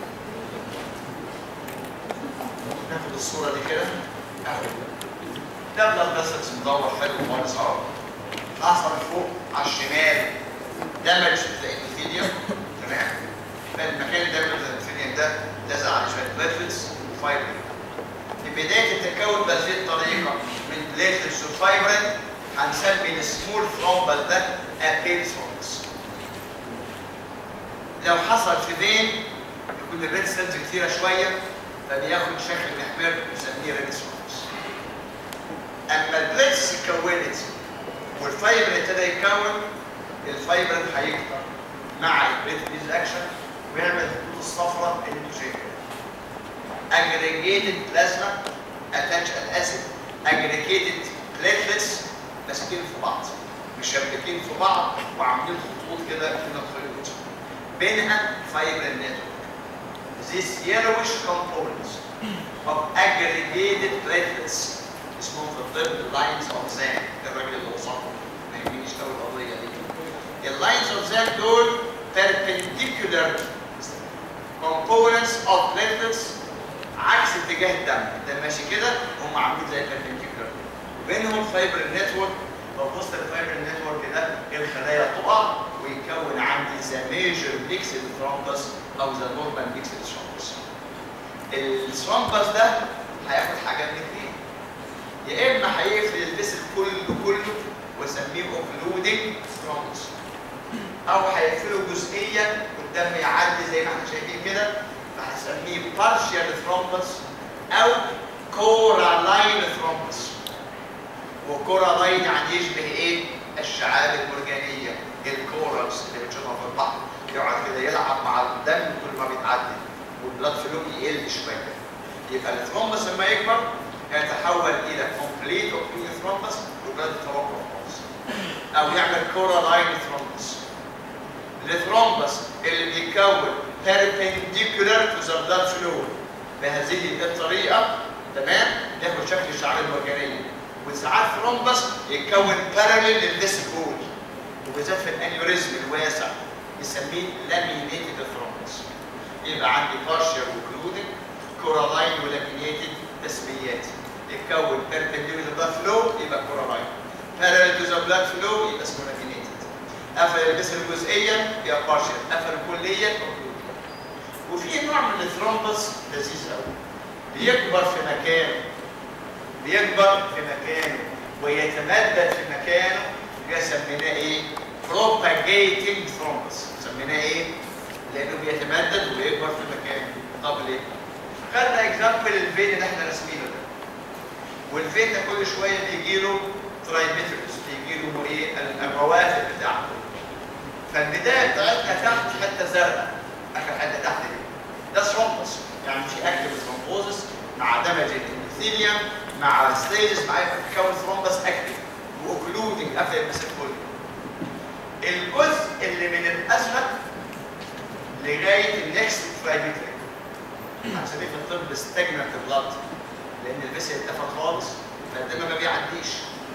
ناخد الصوره دي كده اهو ده بلاد فيسلز مدور حلو خالص اهو احصل فوق على الشمال دامج الانثيليوم تمام فالمكان اللي دامج الانثيليوم ده لازق عليه شويه بلاتلتس وفايبر في بدايه التكون بهذه الطريقه من بلاتلتس وفايبرين هنسمي السمول ثرومبل ده ابيل ثرومبس لو حصل في فين يكون الريد سيلز كتيره شويه فبياخد شكل محمر نسميه ريدس ثرومبس اما البليتس اتكونت والفايبر ابتدى يتكون الفايبر هيكتر مع البليت اكشن ويعمل الخطوط الصفراء اللي انتوا شايفينها aggregated plasma attach an acid aggregated platelets ماسكين في بعض مشبكين في بعض وعاملين خطوط كده كده خيوط بينها fibril network These yellowish components of aggregated platelets اسمهم في الطب lines of Zahn الراجل اللي وصفه ما يهمنيش قوي القضيه دي اللاينز اوف Zahn دول perpendicular components of platelets عكس اتجاه الدم الدم ماشي كده هم عاملين زي perpendicular بينهم فايبر نتورك ببص الفايبر نتورك ده الخلايا تقع ويكون عندي ذا ميجر بيكسل ثرومبس او ذا نورمال بيكسل ثرومبس الثرومبس ده هياخد حاجه من اثنين يا اما هيقفل الفيسل كله كله واسميه اوكلودنج ثرومبس او هيقفله جزئيا والدم يعدي زي ما احنا شايفين كده فهسميه partial thrombus او كورالاين ثرومبس وكورالاين يعني يشبه ايه؟ الشعاب المرجانيه الكورالز اللي بتشوفها في البحر يقعد كده يلعب مع الدم كل ما بيتعدي والبلاد فلو يقل شويه يبقى الثرومبس لما يكبر يتحول الى كومبليت اوكلود ثرومبس والبلاد يتوقف خالص او يعمل كورالاين ثرومبس الثرومبس اللي بيكون perpendicular to the blood flow بهذه الطريقه تمام ياخد شكل الشعاب المرجانيه وساعات ثرومبس يتكون باراليل للفيسل وول وبالذات في الانيوريزم الواسع نسميه لامينيتد ثرومبس يبقى عندي بارشال وكلودنج كورالاين ولامينيتد تسميات يتكون بيربنديكولار بلاد فلو يبقى كورالاين باراليل تو ذا بلاد فلو يبقى اسمه لامينيتد قفل الجسر جزئيا يبقى بارشال قفل كليا وفي نوع من الثرومبس لذيذ قوي بيكبر في مكانه بيكبر في مكانه ويتمدد في مكانه ده سميناه ايه؟ propagating thrombus سميناه ايه؟ لانه بيتمدد ويكبر في مكانه طب ليه؟ خدنا اكزامبل الفين اللي احنا راسمينه ده والفين ده كل شويه بيجي له ترايمترز بيجي له ايه؟ الروافد بتاعته فالبدايه بتاعتنا تحت حته زرقاء اخر حته تحت دي ده ثرومبس يعني في اكتف ثرومبوزس مع دمج الابيثيليوم مع ستيجز مع تكون ثرومبس اكتف واوكلودنج قفل المسك كله الجزء اللي من الازرق لغايه النكست ترايبيتري هنسميه في الطب ستاجنت بلاد لان الفيسل اتقفل خالص فالدم ما بيعديش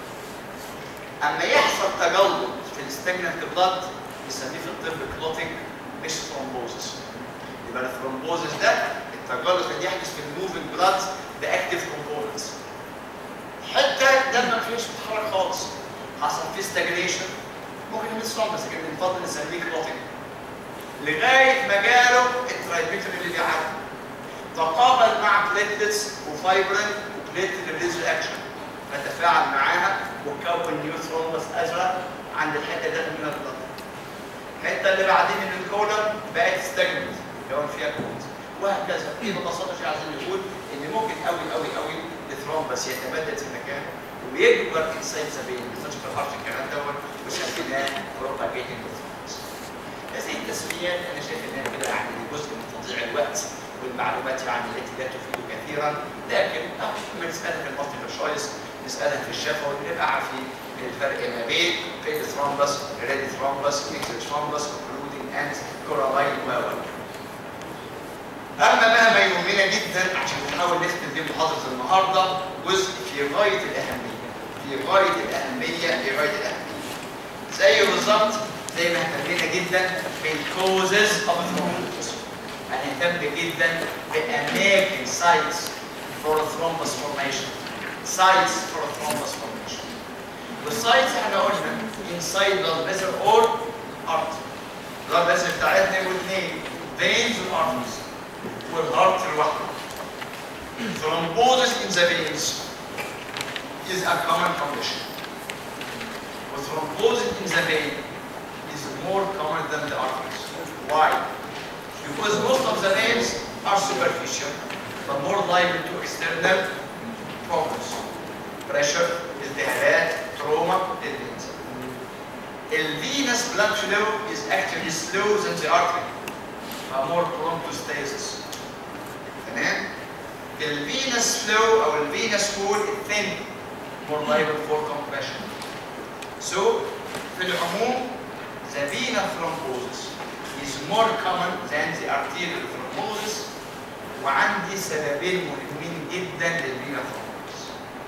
اما يحصل تجلط في الستاجنت بلاد نسميه في الطب كلوتنج مش ثرومبوزس يبقى الثرومبوزس ده التجلط اللي يحدث في الموفنج بلاد باكتف كومبوننتس حته دم ما فيهوش بتتحرك خالص حصل فيه ستاجنيشن ممكن يعمل ثرومبس لكن بنفضل نسميه كلوتنج لغايه ما جاله الترايبيتر اللي بيعدي تقابل مع بليتلتس وفايبرين وبليتلت ريليز اكشن فتفاعل معاها وكون نيو ثرومبس ازرق عند الحته اللي داخل منها البلد الحته اللي بعدين من الكولر بقت ستاجنت كون فيها كولز وهكذا دي ببساطه شيء عايزين نقول ان ممكن قوي قوي قوي الثرومبس يتمدد في مكانه ويكبر انسايد سبيل ما تنساش ما تعرفش الكلام دوت وسميناه بروباجيتنج ثرومبس هذه التسميات انا شايف انها كده يعني جزء من تضييع الوقت والمعلومات يعني التي لا تفيد كثيرا لكن اما نسالها في المالتيبل شويس نسالها في الشفوي نبقى عارفين الفرق ما بين فيل ثرومبس ريد ثرومبس ميكس ثرومبس كونكلودنج اند كورالاين و اما بقى ما يهمنا جدا عشان نحاول نختم بيه محاضره النهارده جزء في غايه الاهميه في غايه الاهميه في غايه الاهميه زي بالظبط زي ما اهتمينا جدا بالكوزز اوف ثرومبس هنهتم جدا باماكن سايتس فور ثرومبس فورميشن سايتس فور ثرومبس فورميشن والسايتس احنا قلنا انسايد بلاد فيسل اور ارت بلاد فيسل بتاعتنا واثنين فينز وارترز والهارت لوحده thrombosis in the veins is a common condition thrombosis in the vein is more common than the arteries why because most of the veins are superficial فمور liable to external problems pressure التهابات تروما الفينز الفينس blood flow is actually slower than the artery are more prone to stasis تمام الفينس فلو او الفينس وول thin more liable for compression so في العموم the vena thrombosis is more common than the arterial thrombosis وعندي سببين مهمين جدا للفينا thrombosis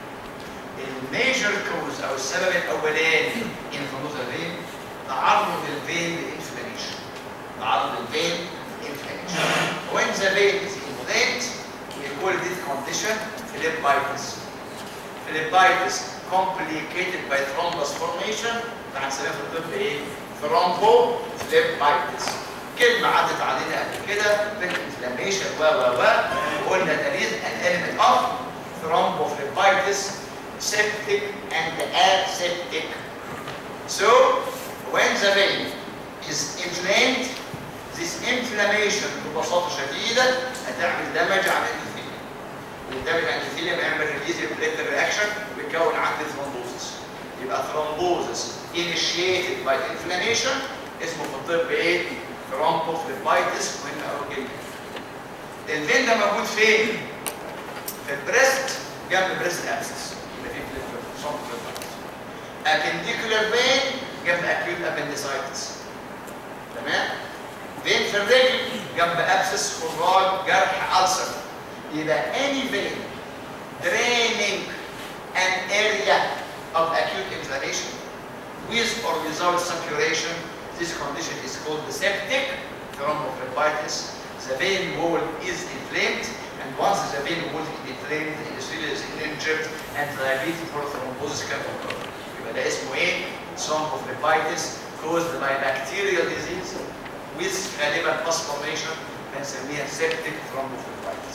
الميجر كوز او السبب الاولاني in thrombosis vein تعرض الفين للانفلاميشن تعرض الفين للانفلاميشن when the vein is inflamed we call this condition phlebitis phlebitis complicated by thrombus formation فهنسميها في الطب ايه؟ ثرومبو phlebitis كلمة عدت علينا قبل كده بالانفلاميشن و و و وقلنا there is an element of thrombophlebitis septic and aseptic so when the vein is inflamed this inflammation ببساطة شديدة هتعمل دمج على الانثيليوم والدمج على الانثيليوم هيعمل ريليز بليتر رياكشن ويكون عندي ثرومبوزس يبقى ثرومبوزس initiated by inflammation اسمه في الطب ايه؟ ثرومبوفليبايتس مهم قوي جدا الفين ده موجود فين؟ في البريست جنب بريست ابسس يبقى في ثرومبوفليبايتس ابنديكولار فين جنب اكيوت ابندسايتس تمام؟ فين في الرجل جنب ابسس خراج جرح ألسر يبقى any vein draining an area of acute inflammation with or without suppuration this condition is called the septic thrombophlebitis the vein wall is inflamed and once the vein wall is inflamed the endothelium is injured and liability for thrombosis can occur يبقى ده اسمه ايه thrombophlebitis caused by bacterial disease with غالبا pus formation بنسميها septic thrombophlebitis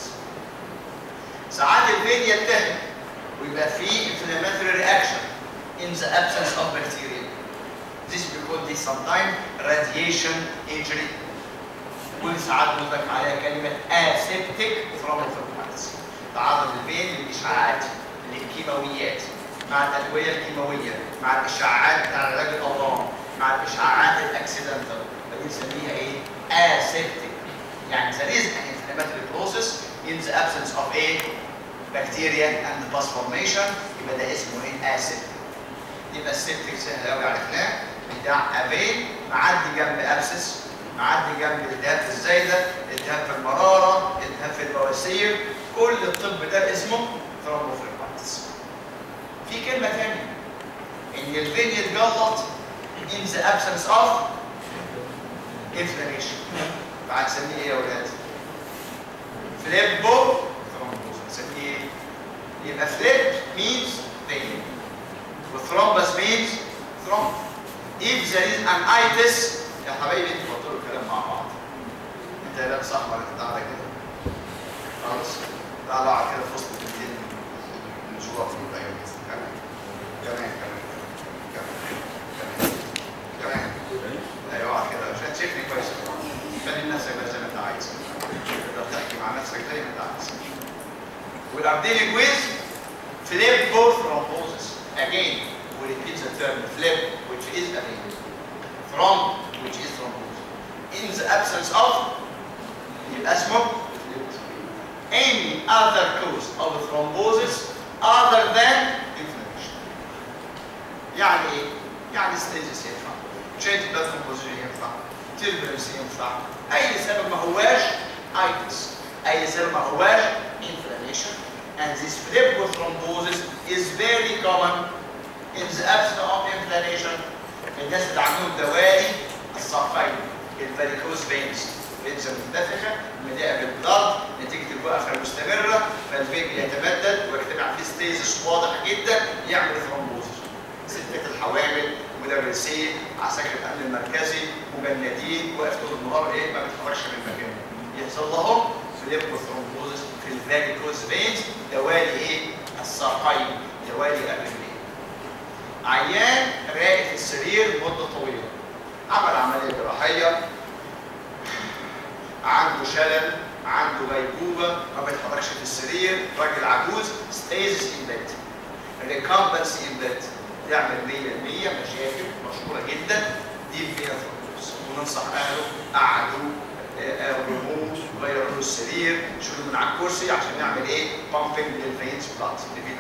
ساعات الفين يتهم ويبقى فيه inflammatory reaction in the absence of bacteria This is because this sometimes radiation injury وساعات بنطلق عليها كلمة aseptic thrombophlebitis تعرض الفين للإشعاعات للكيماويات مع الأدوية الكيماوية مع الإشعاعات بتاع علاج الأورام مع الإشعاعات الأكسيدنتال فدي نسميها إيه؟ aseptic يعني there is an inflammatory process in the absence of a bacteria and the pus formation يبقى ده اسمه ايه؟ aseptic يبقى السبتك سهل قوي عرفناه بتاع افين معدي جنب ابسس معدي جنب التهاب في الزايده التهاب في المراره التهاب في البواسير كل الطب ده اسمه ثرومبوفليبايتس في كلمه ثانيه ان الفين يتجلط in the absence of inflammation فهنسميه ايه يا ولاد؟ فليبو ثرومبوز هنسميه ايه؟ يبقى فليب means vein وثرومبس means thrombus if there is an itis يا حبايبي انتوا بطلوا الكلام مع بعض انت يا لابس احمر انت قاعده كده خلاص تعالى اقعد كده في وسط الاثنين من جوا في العين كمان كمان كمان كمان كمان كمان ايوه اقعد كده عشان تشوفني كويس خلي نفسك بقى زي ما انت عايز تقدر تحكي مع نفسك زي ما انت عايز We are dealing with phlebitis thrombosis. Again, we repeat the term phleb, which is a vein. Thromb, which is thrombosis. In the absence of يبقى اسمه any other cause of thrombosis other than inflammation. يعني ايه؟ يعني stasis ينفع، change blood composition ينفع، turbulence ينفع، أي سبب ما هواش itis، أي سبب ما هواش inflammation. And this thrombosis is very common in the absence of inflammation. الناس اللي عندهم دوالي الصفين الفاريكوز فينز فينز منتفخه مليئه بالبلد نتيجه الوقفه المستمره فالفين بيتمدد ويجتمع فيه ستيزس واضح جدا يعمل ثرومبوزس ستات الحوامل مدرسين عساكر الامن المركزي مجندين واقف طول النهار ايه ما بيتحركش من مكانه يحصل لهم فليبو ثرومبوزس في الفاريكوز فينز دوالي ايه الساقين دوالي الرجلين عيان راقد في السرير مده طويله عمل عمليه جراحيه عنده شلل عنده عنده غيبوبه ما بيتحركش في السرير راجل عجوز stays in bed recumbency in bed يعمل 100% مشاكل مشهوره جدا دي فيها ثرومبوز وننصح اهله قعدوا قوموه غيروا له السرير شيلوه من على الكرسي عشان يعمل ايه؟ بامبنج للفينز بلاد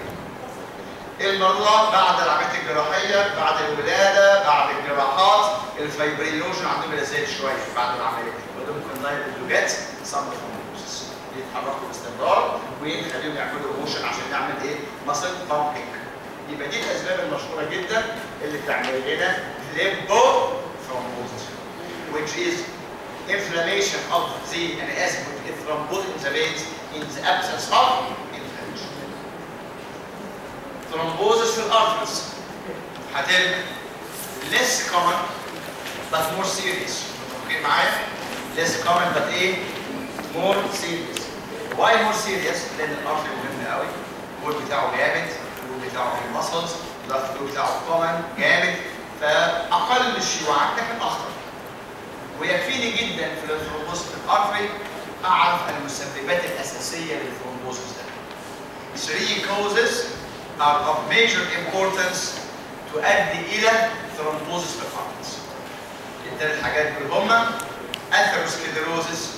المرضى بعد العمليات الجراحيه بعد الولاده بعد الجراحات الفايبرينوجن عندهم يزيد شويه بعد العمليه وده ممكن لايف لوجات سم ثرومبوزس يتحركوا باستمرار ونخليهم يعملوا موشن عشان نعمل ايه؟ ماسل بامبنج يبقى دي الاسباب المشهوره جدا اللي بتعمل لنا ليمبو ثرومبوزس which is inflammation of the and as with thrombosis in the veins in the absence of inflammation. Thrombosis في الارترز هتبقى less common but more serious. متفقين معايا؟ less common but ايه؟ more serious. Why more serious؟ لأن الارتر مهم قوي. الجول بتاعه جامد، الجول بتاعه في المسلز، الجول بتاعه common جامد فأقل الشيوعات لكن أخطر. ويكفيني جدا في الثرومبوز في الارتري اعرف المسببات الاساسيه للثرومبوزس ده. Three causes are of major importance تؤدي الى ثرومبوزس في الارتريز. الثلاث حاجات دول هما اثيروسكليروزس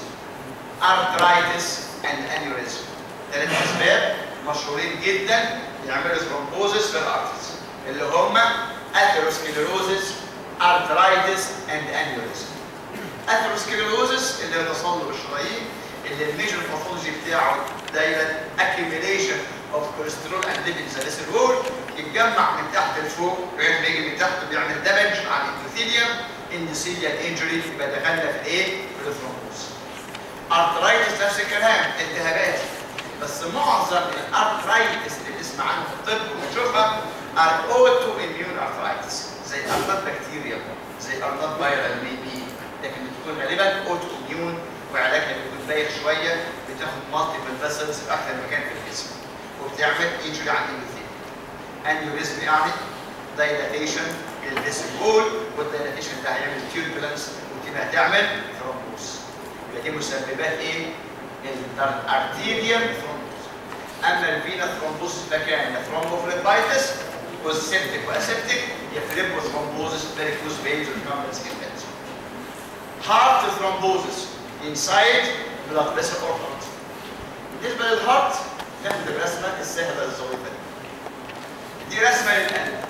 ارترايتس اند انيوريزم. ثلاث اسباب مشهورين جدا يعملوا ثرومبوزس في الارتريز اللي هما اثيروسكليروزس ارترايتس اند انيوريزم. اثيروسكليروزس اللي هو تصلب الشرايين اللي الميجر باثولوجي بتاعه دايما accumulation of cholesterol and lipid in the vessel wall يتجمع من تحت لفوق لغايه ما يجي من تحت بيعمل دمج على الاندوثيليوم اندوثيليال انجري يبقى دخلنا في الايه؟ في الثرومبوز. ارترايتس نفس الكلام التهابات بس معظم الارترايتس اللي بنسمع عنها في الطب وبنشوفها ار اوتو اميون ارترايتس زي ارنات بكتيريا زي ارنات فيرال ميبي لكن بتكون غالبا اوتو اميون وعلاجها بيكون بايخ شويه بتاخد مالتيبل فيسلز في اكثر مكان في الجسم وبتعمل انجري على الاندوثيل انيوريزم يعني دايلاتيشن للفيسل وول والدايلاتيشن ده هيعمل تيربulence وتبقى هتعمل ثرومبوز يبقى دي مسببات ايه؟ الارتيريال ثرومبوز اما الفينا ثرومبوز ده كان ثرومبوفليبايتس والسيبتيك واسيبتيك يفلبوا ثرومبوزس فيريكوز فينز والكامبلز كيمبلز heart thrombosis inside blood vessel or heart. بالنسبه للهارت ناخد الرسمه السهله الظريفه دي. دي رسمه للقلب.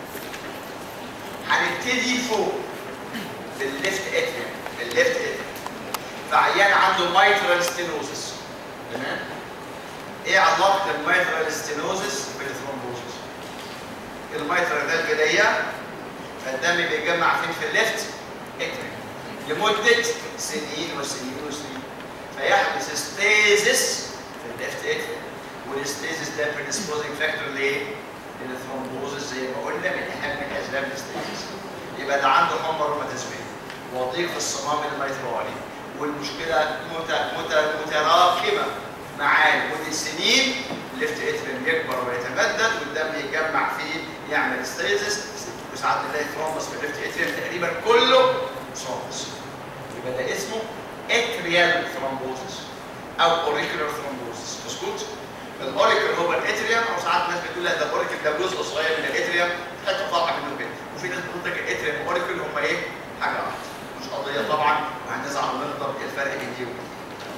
هنبتدي فوق بالليفت اتريم بالليفت اتريم. فعيان عنده مايترال ستينوزس تمام؟ ايه علاقه المايترال ستينوزس بالثرومبوزس؟ المايترال ده البدايه فالدم بيتجمع فين في الليفت اتريم. لمدة سنين وسنين وسنين فيحدث ستيزس في الليفت اتريم والستيزس ده بريدسبوزنج فاكتور لايه؟ للثرومبوزس زي ما قلنا من اهم الاسباب الستيزس يبقى ده عنده حمى روماتيزميه وضيق في الصمام الميترالي والمشكله مت... مت... متراكمه معاه لمده سنين الليفت اتريم يكبر ويتمدد والدم يتجمع فيه يعمل ستيزس وساعات نلاقي ثرومبس في الليفت اتريم تقريبا كله ثرومبس يبقى ده اسمه اتريال ثرومبوزس او اوريكولار ثرومبوزس مظبوط الاوريكل هو الاتريوم او ساعات ناس بتقول لا ده الاوريكل ده جزء صغير من الاتريوم حته طالعه منه كده وفي ناس بتقول لك الاتريوم والاوريكل هم ايه حاجه واحده مش قضيه طبعا وهنزعل ونغضب ايه الفرق بين دي ودي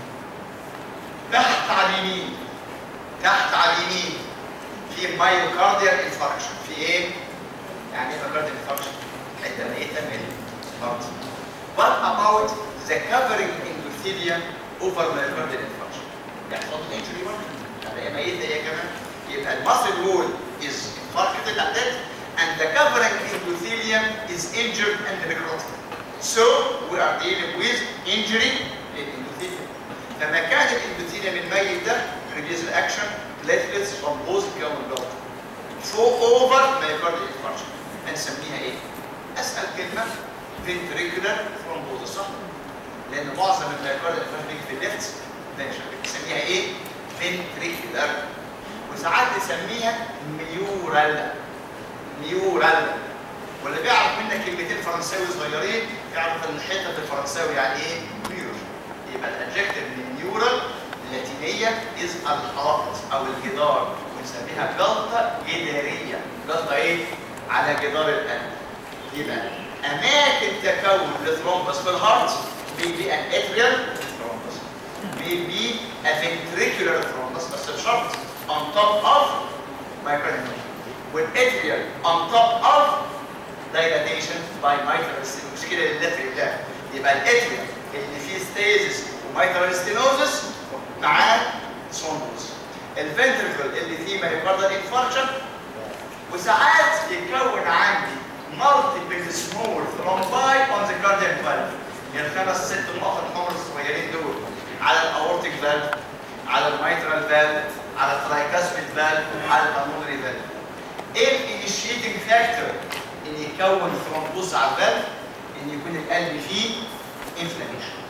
تحت على اليمين تحت على اليمين في مايوكارديال انفاركشن في ايه؟ يعني ايه مايوكارديال انفاركشن؟ حته ميته من الهارت What about the covering endothelium over myocardial infarction؟ يعني صوت injury برضه يعني هي ميتة هي كمان يبقى المسل وول is infarcted at that and the covering endothelium is injured and necrotic. So we are dealing with injury للendothelium. فمكان الاندوثيليوم الميت ده release action platelets thrombose بيوم البلد. فوق over myocardial infarction هنسميها ايه؟ اسال كلمه ventricular thrombosis صح؟ لان معظم الميوكارديال انفاركشن بيجي في الليفت فينشن بنسميها ايه؟ ventricular وساعات نسميها ميورال ميورال واللي بيعرف منا كلمتين فرنساوي صغيرين يعرف ان الحته الفرنساوي يعني ايه؟ ميور يبقى الادجكتيف من ميورال اللاتينيه از الحائط او الجدار بنسميها جلطه جداريه جلطه ايه على جدار القلب يبقى اماكن تكون الثرومبس في الهارت may be an atrial thrombus may be a ventricular thrombus بس بشرط on top of myocardium والاtrial on top of dilatation by mitral stenosis مش كده اللاتري ده يبقى الاتريال اللي فيه ستيزس وميترال ستينوزس معاه ثرومبوس الفنتركل اللي فيه مايوكاردال انفاركشن وساعات يتكون عندي مالتيبل سمول ثرومباي اون ذا كاردياك فالف يعني الخمس ست نقط الحمر الصغيرين دول على الاورتيك فالف على الميترال فالف على الترايكاسميد فالف على البلمونري فالف ايه الانيشيتنج فاكتور ان يكون ثرومبوز على الفالف ان يكون القلب فيه انفلاميشن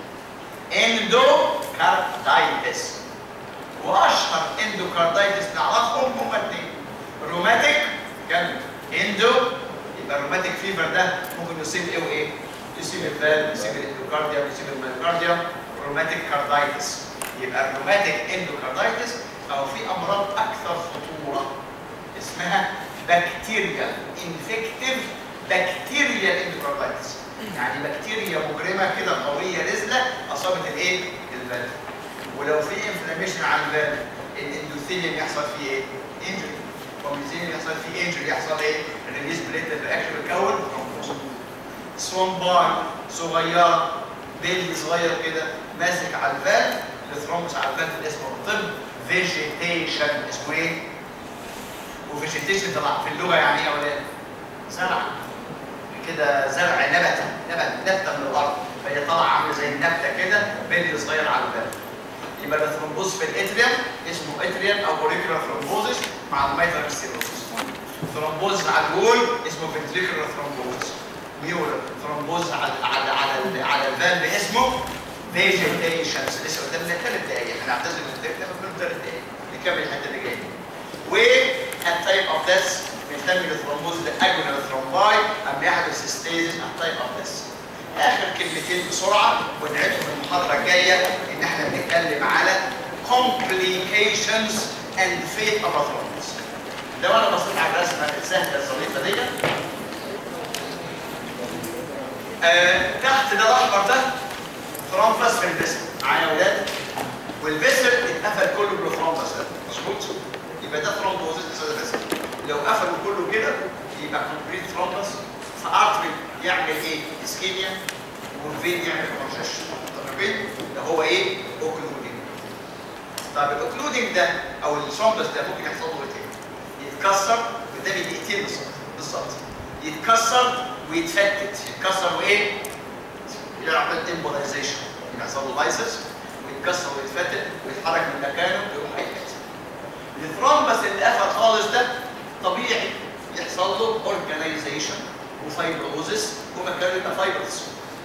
اندوكاردايتس واشهر اندوكاردايتس نعرفهم هم اثنين روماتيك كان اندو يبقى الروماتيك فيفر ده ممكن يصيب ايه وايه؟ يصيب الفالف يصيب الاندوكارديوم يصيب الميوكارديوم روماتيك كاردايتس يبقى الروماتيك اندوكاردايتس او في امراض اكثر خطوره اسمها بكتيريال انفكتيف بكتيريال اندوكاردايتس يعني بكتيريا مجرمه كده قويه نزله اصابت الايه؟ الفالف ولو في انفلاميشن على الفالف الاندوثيليوم يحصل فيه ايه؟ انجري والميزين يحصل فيه انجري يحصل ايه؟ ريليز بليتد رياكشن بتكون ثرومبان صغيره بيلي صغير كده ماسك على الفالف الثرومبس على الفالف اللي اسمه الطب فيجيتيشن اسمه ايه؟ وفيجيتيشن طبعا في اللغه يعني ايه يا ولاد؟ زرع كده زرع نبته نبت نبته من الارض فهي طالعه عامله زي النبته كده بيلي صغير على الفالف يبقى الثرومبوز في الاتريوم اسمه اتريوم او اوريكولار ثرومبوزس مع الميترال ستيروسس ثرومبوز على الوول اسمه فنتريكولار ثرومبوزس ميولر ثرومبوز على على على على الفالف اسمه فيجيتيشنز لسه قدامنا ثلاث دقايق احنا هنعتذر من الدقيقه من ثلاث دقايق نكمل الحته اللي جايه والتايب اوف ذس بنسمي الثرومبوز الاجونال ثرومباي اما يحدث ستيجز التايب اوف ذس اخر كلمتين بسرعه ونعيدهم المحاضره الجايه ان احنا بنتكلم على complications and fate of arthritis لو انا بصيت على الرسمه السهله الظريفه دي آه تحت ده الاحمر ده ثرومبس في الفيسل معايا يا ولاد والفيسل اتقفل كله بالثرومبس ده مظبوط يبقى ده ثرومبوزيس ده الفيسل لو قفلوا كله كده يبقى كومبليت ثرومبس فارتري يعمل ايه؟ اسكيميا والفين يعمل كونجكشن طب الفين ده هو ايه؟ اوكلودنج طب الاوكلودنج ده او الثرومبس ده ممكن يحصل له ايه؟ يتكسر قدامي دقيقتين بالظبط بالظبط يتكسر ويتفتت يتكسر وايه؟ يعمل امبولايزيشن يحصل له لايسس ويتكسر ويتفتت ويتحرك من مكانه ويقوم هيتفتت الثرومبس اللي قفل خالص ده طبيعي يحصل له اورجانيزيشن وفايبروزس ومكانه يبقى فايبرز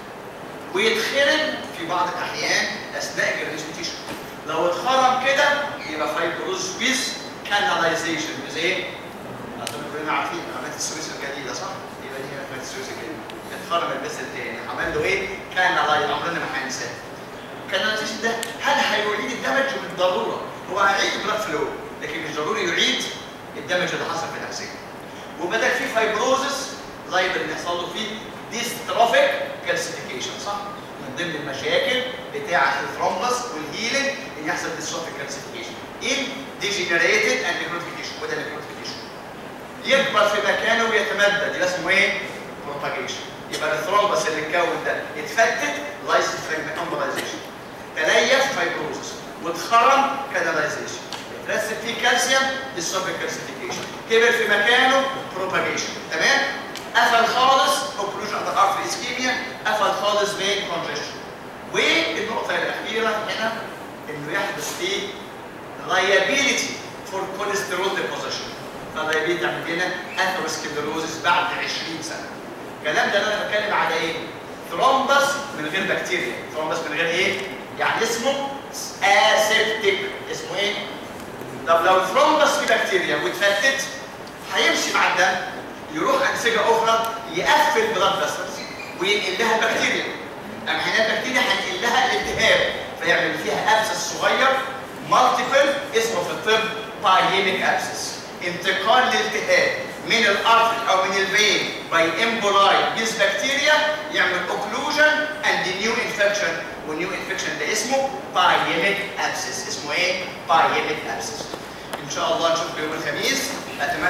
ويتخرم في بعض الاحيان اثناء الجرانيشن لو اتخرم كده يبقى فايبروز ويز كاناليزيشن ويز ايه؟ اظن كلنا عارفين قناه السويس الجديده صح؟ يبقى دي قناه السويس الجديده اتخرم البس التاني عمل له ايه؟ كانالايز عمرنا ما هننساه الكاناليزيشن ده هل هيعيد الدمج بالضروره؟ هو هيعيد البلاد فلو لكن مش ضروري يعيد الدمج اللي حصل في النفسيه وبدل في فايبروزس لايبر اللي يحصل له فيه ديستروفيك كالسيفيكيشن صح؟ من ضمن المشاكل بتاعه الثرومبس والهيلينج ان يحصل ديستروفيك كالسيفيكيشن ان ديجنريتد اند نيكروتيفيكيشن وده نيكروتيفيكيشن يكبر في مكانه ويتمدد يبقى اسمه ايه؟ بروباجيشن يبقى الثرومبس اللي اتكون ده اتفتت لايسيس امبولايزيشن تليف فايبروزس واتخرم كاناليزيشن اترسب فيه كالسيوم ديستروفيك كالسيفيكيشن كبر في مكانه بروباجيشن تمام؟ قفل خالص اوكلوجن اندر ارتري اسكيميا قفل خالص بين كونجكشن والنقطه الاخيره هنا انه يحدث فيه liability فور كوليسترول ديبوزيشن فاللايبيلتي تعمل لنا اثيروسكليروزس بعد 20 سنه الكلام ده انا بتكلم على ايه؟ ثرومبس من غير بكتيريا ثرومبس من غير ايه؟ يعني اسمه اسيبتيك اسمه ايه؟ طب لو الثرومبس في بكتيريا واتفتت هيمشي مع الدم يروح انسجه اخرى يقفل بلاد فيسلز وينقل لها البكتيريا اما هنا البكتيريا هينقل لها الالتهاب فيعمل فيها ابسس صغير مالتيبل اسمه في الطب بايميك ابسس انتقال الالتهاب من الارتري او من الفين باي امبولاي بيز بكتيريا يعمل اوكلوجن اند نيو انفكشن والنيو انفكشن ده اسمه بايميك ابسس اسمه ايه؟ بايميك ابسس ان شاء الله نشوفكم يوم الخميس اتمنى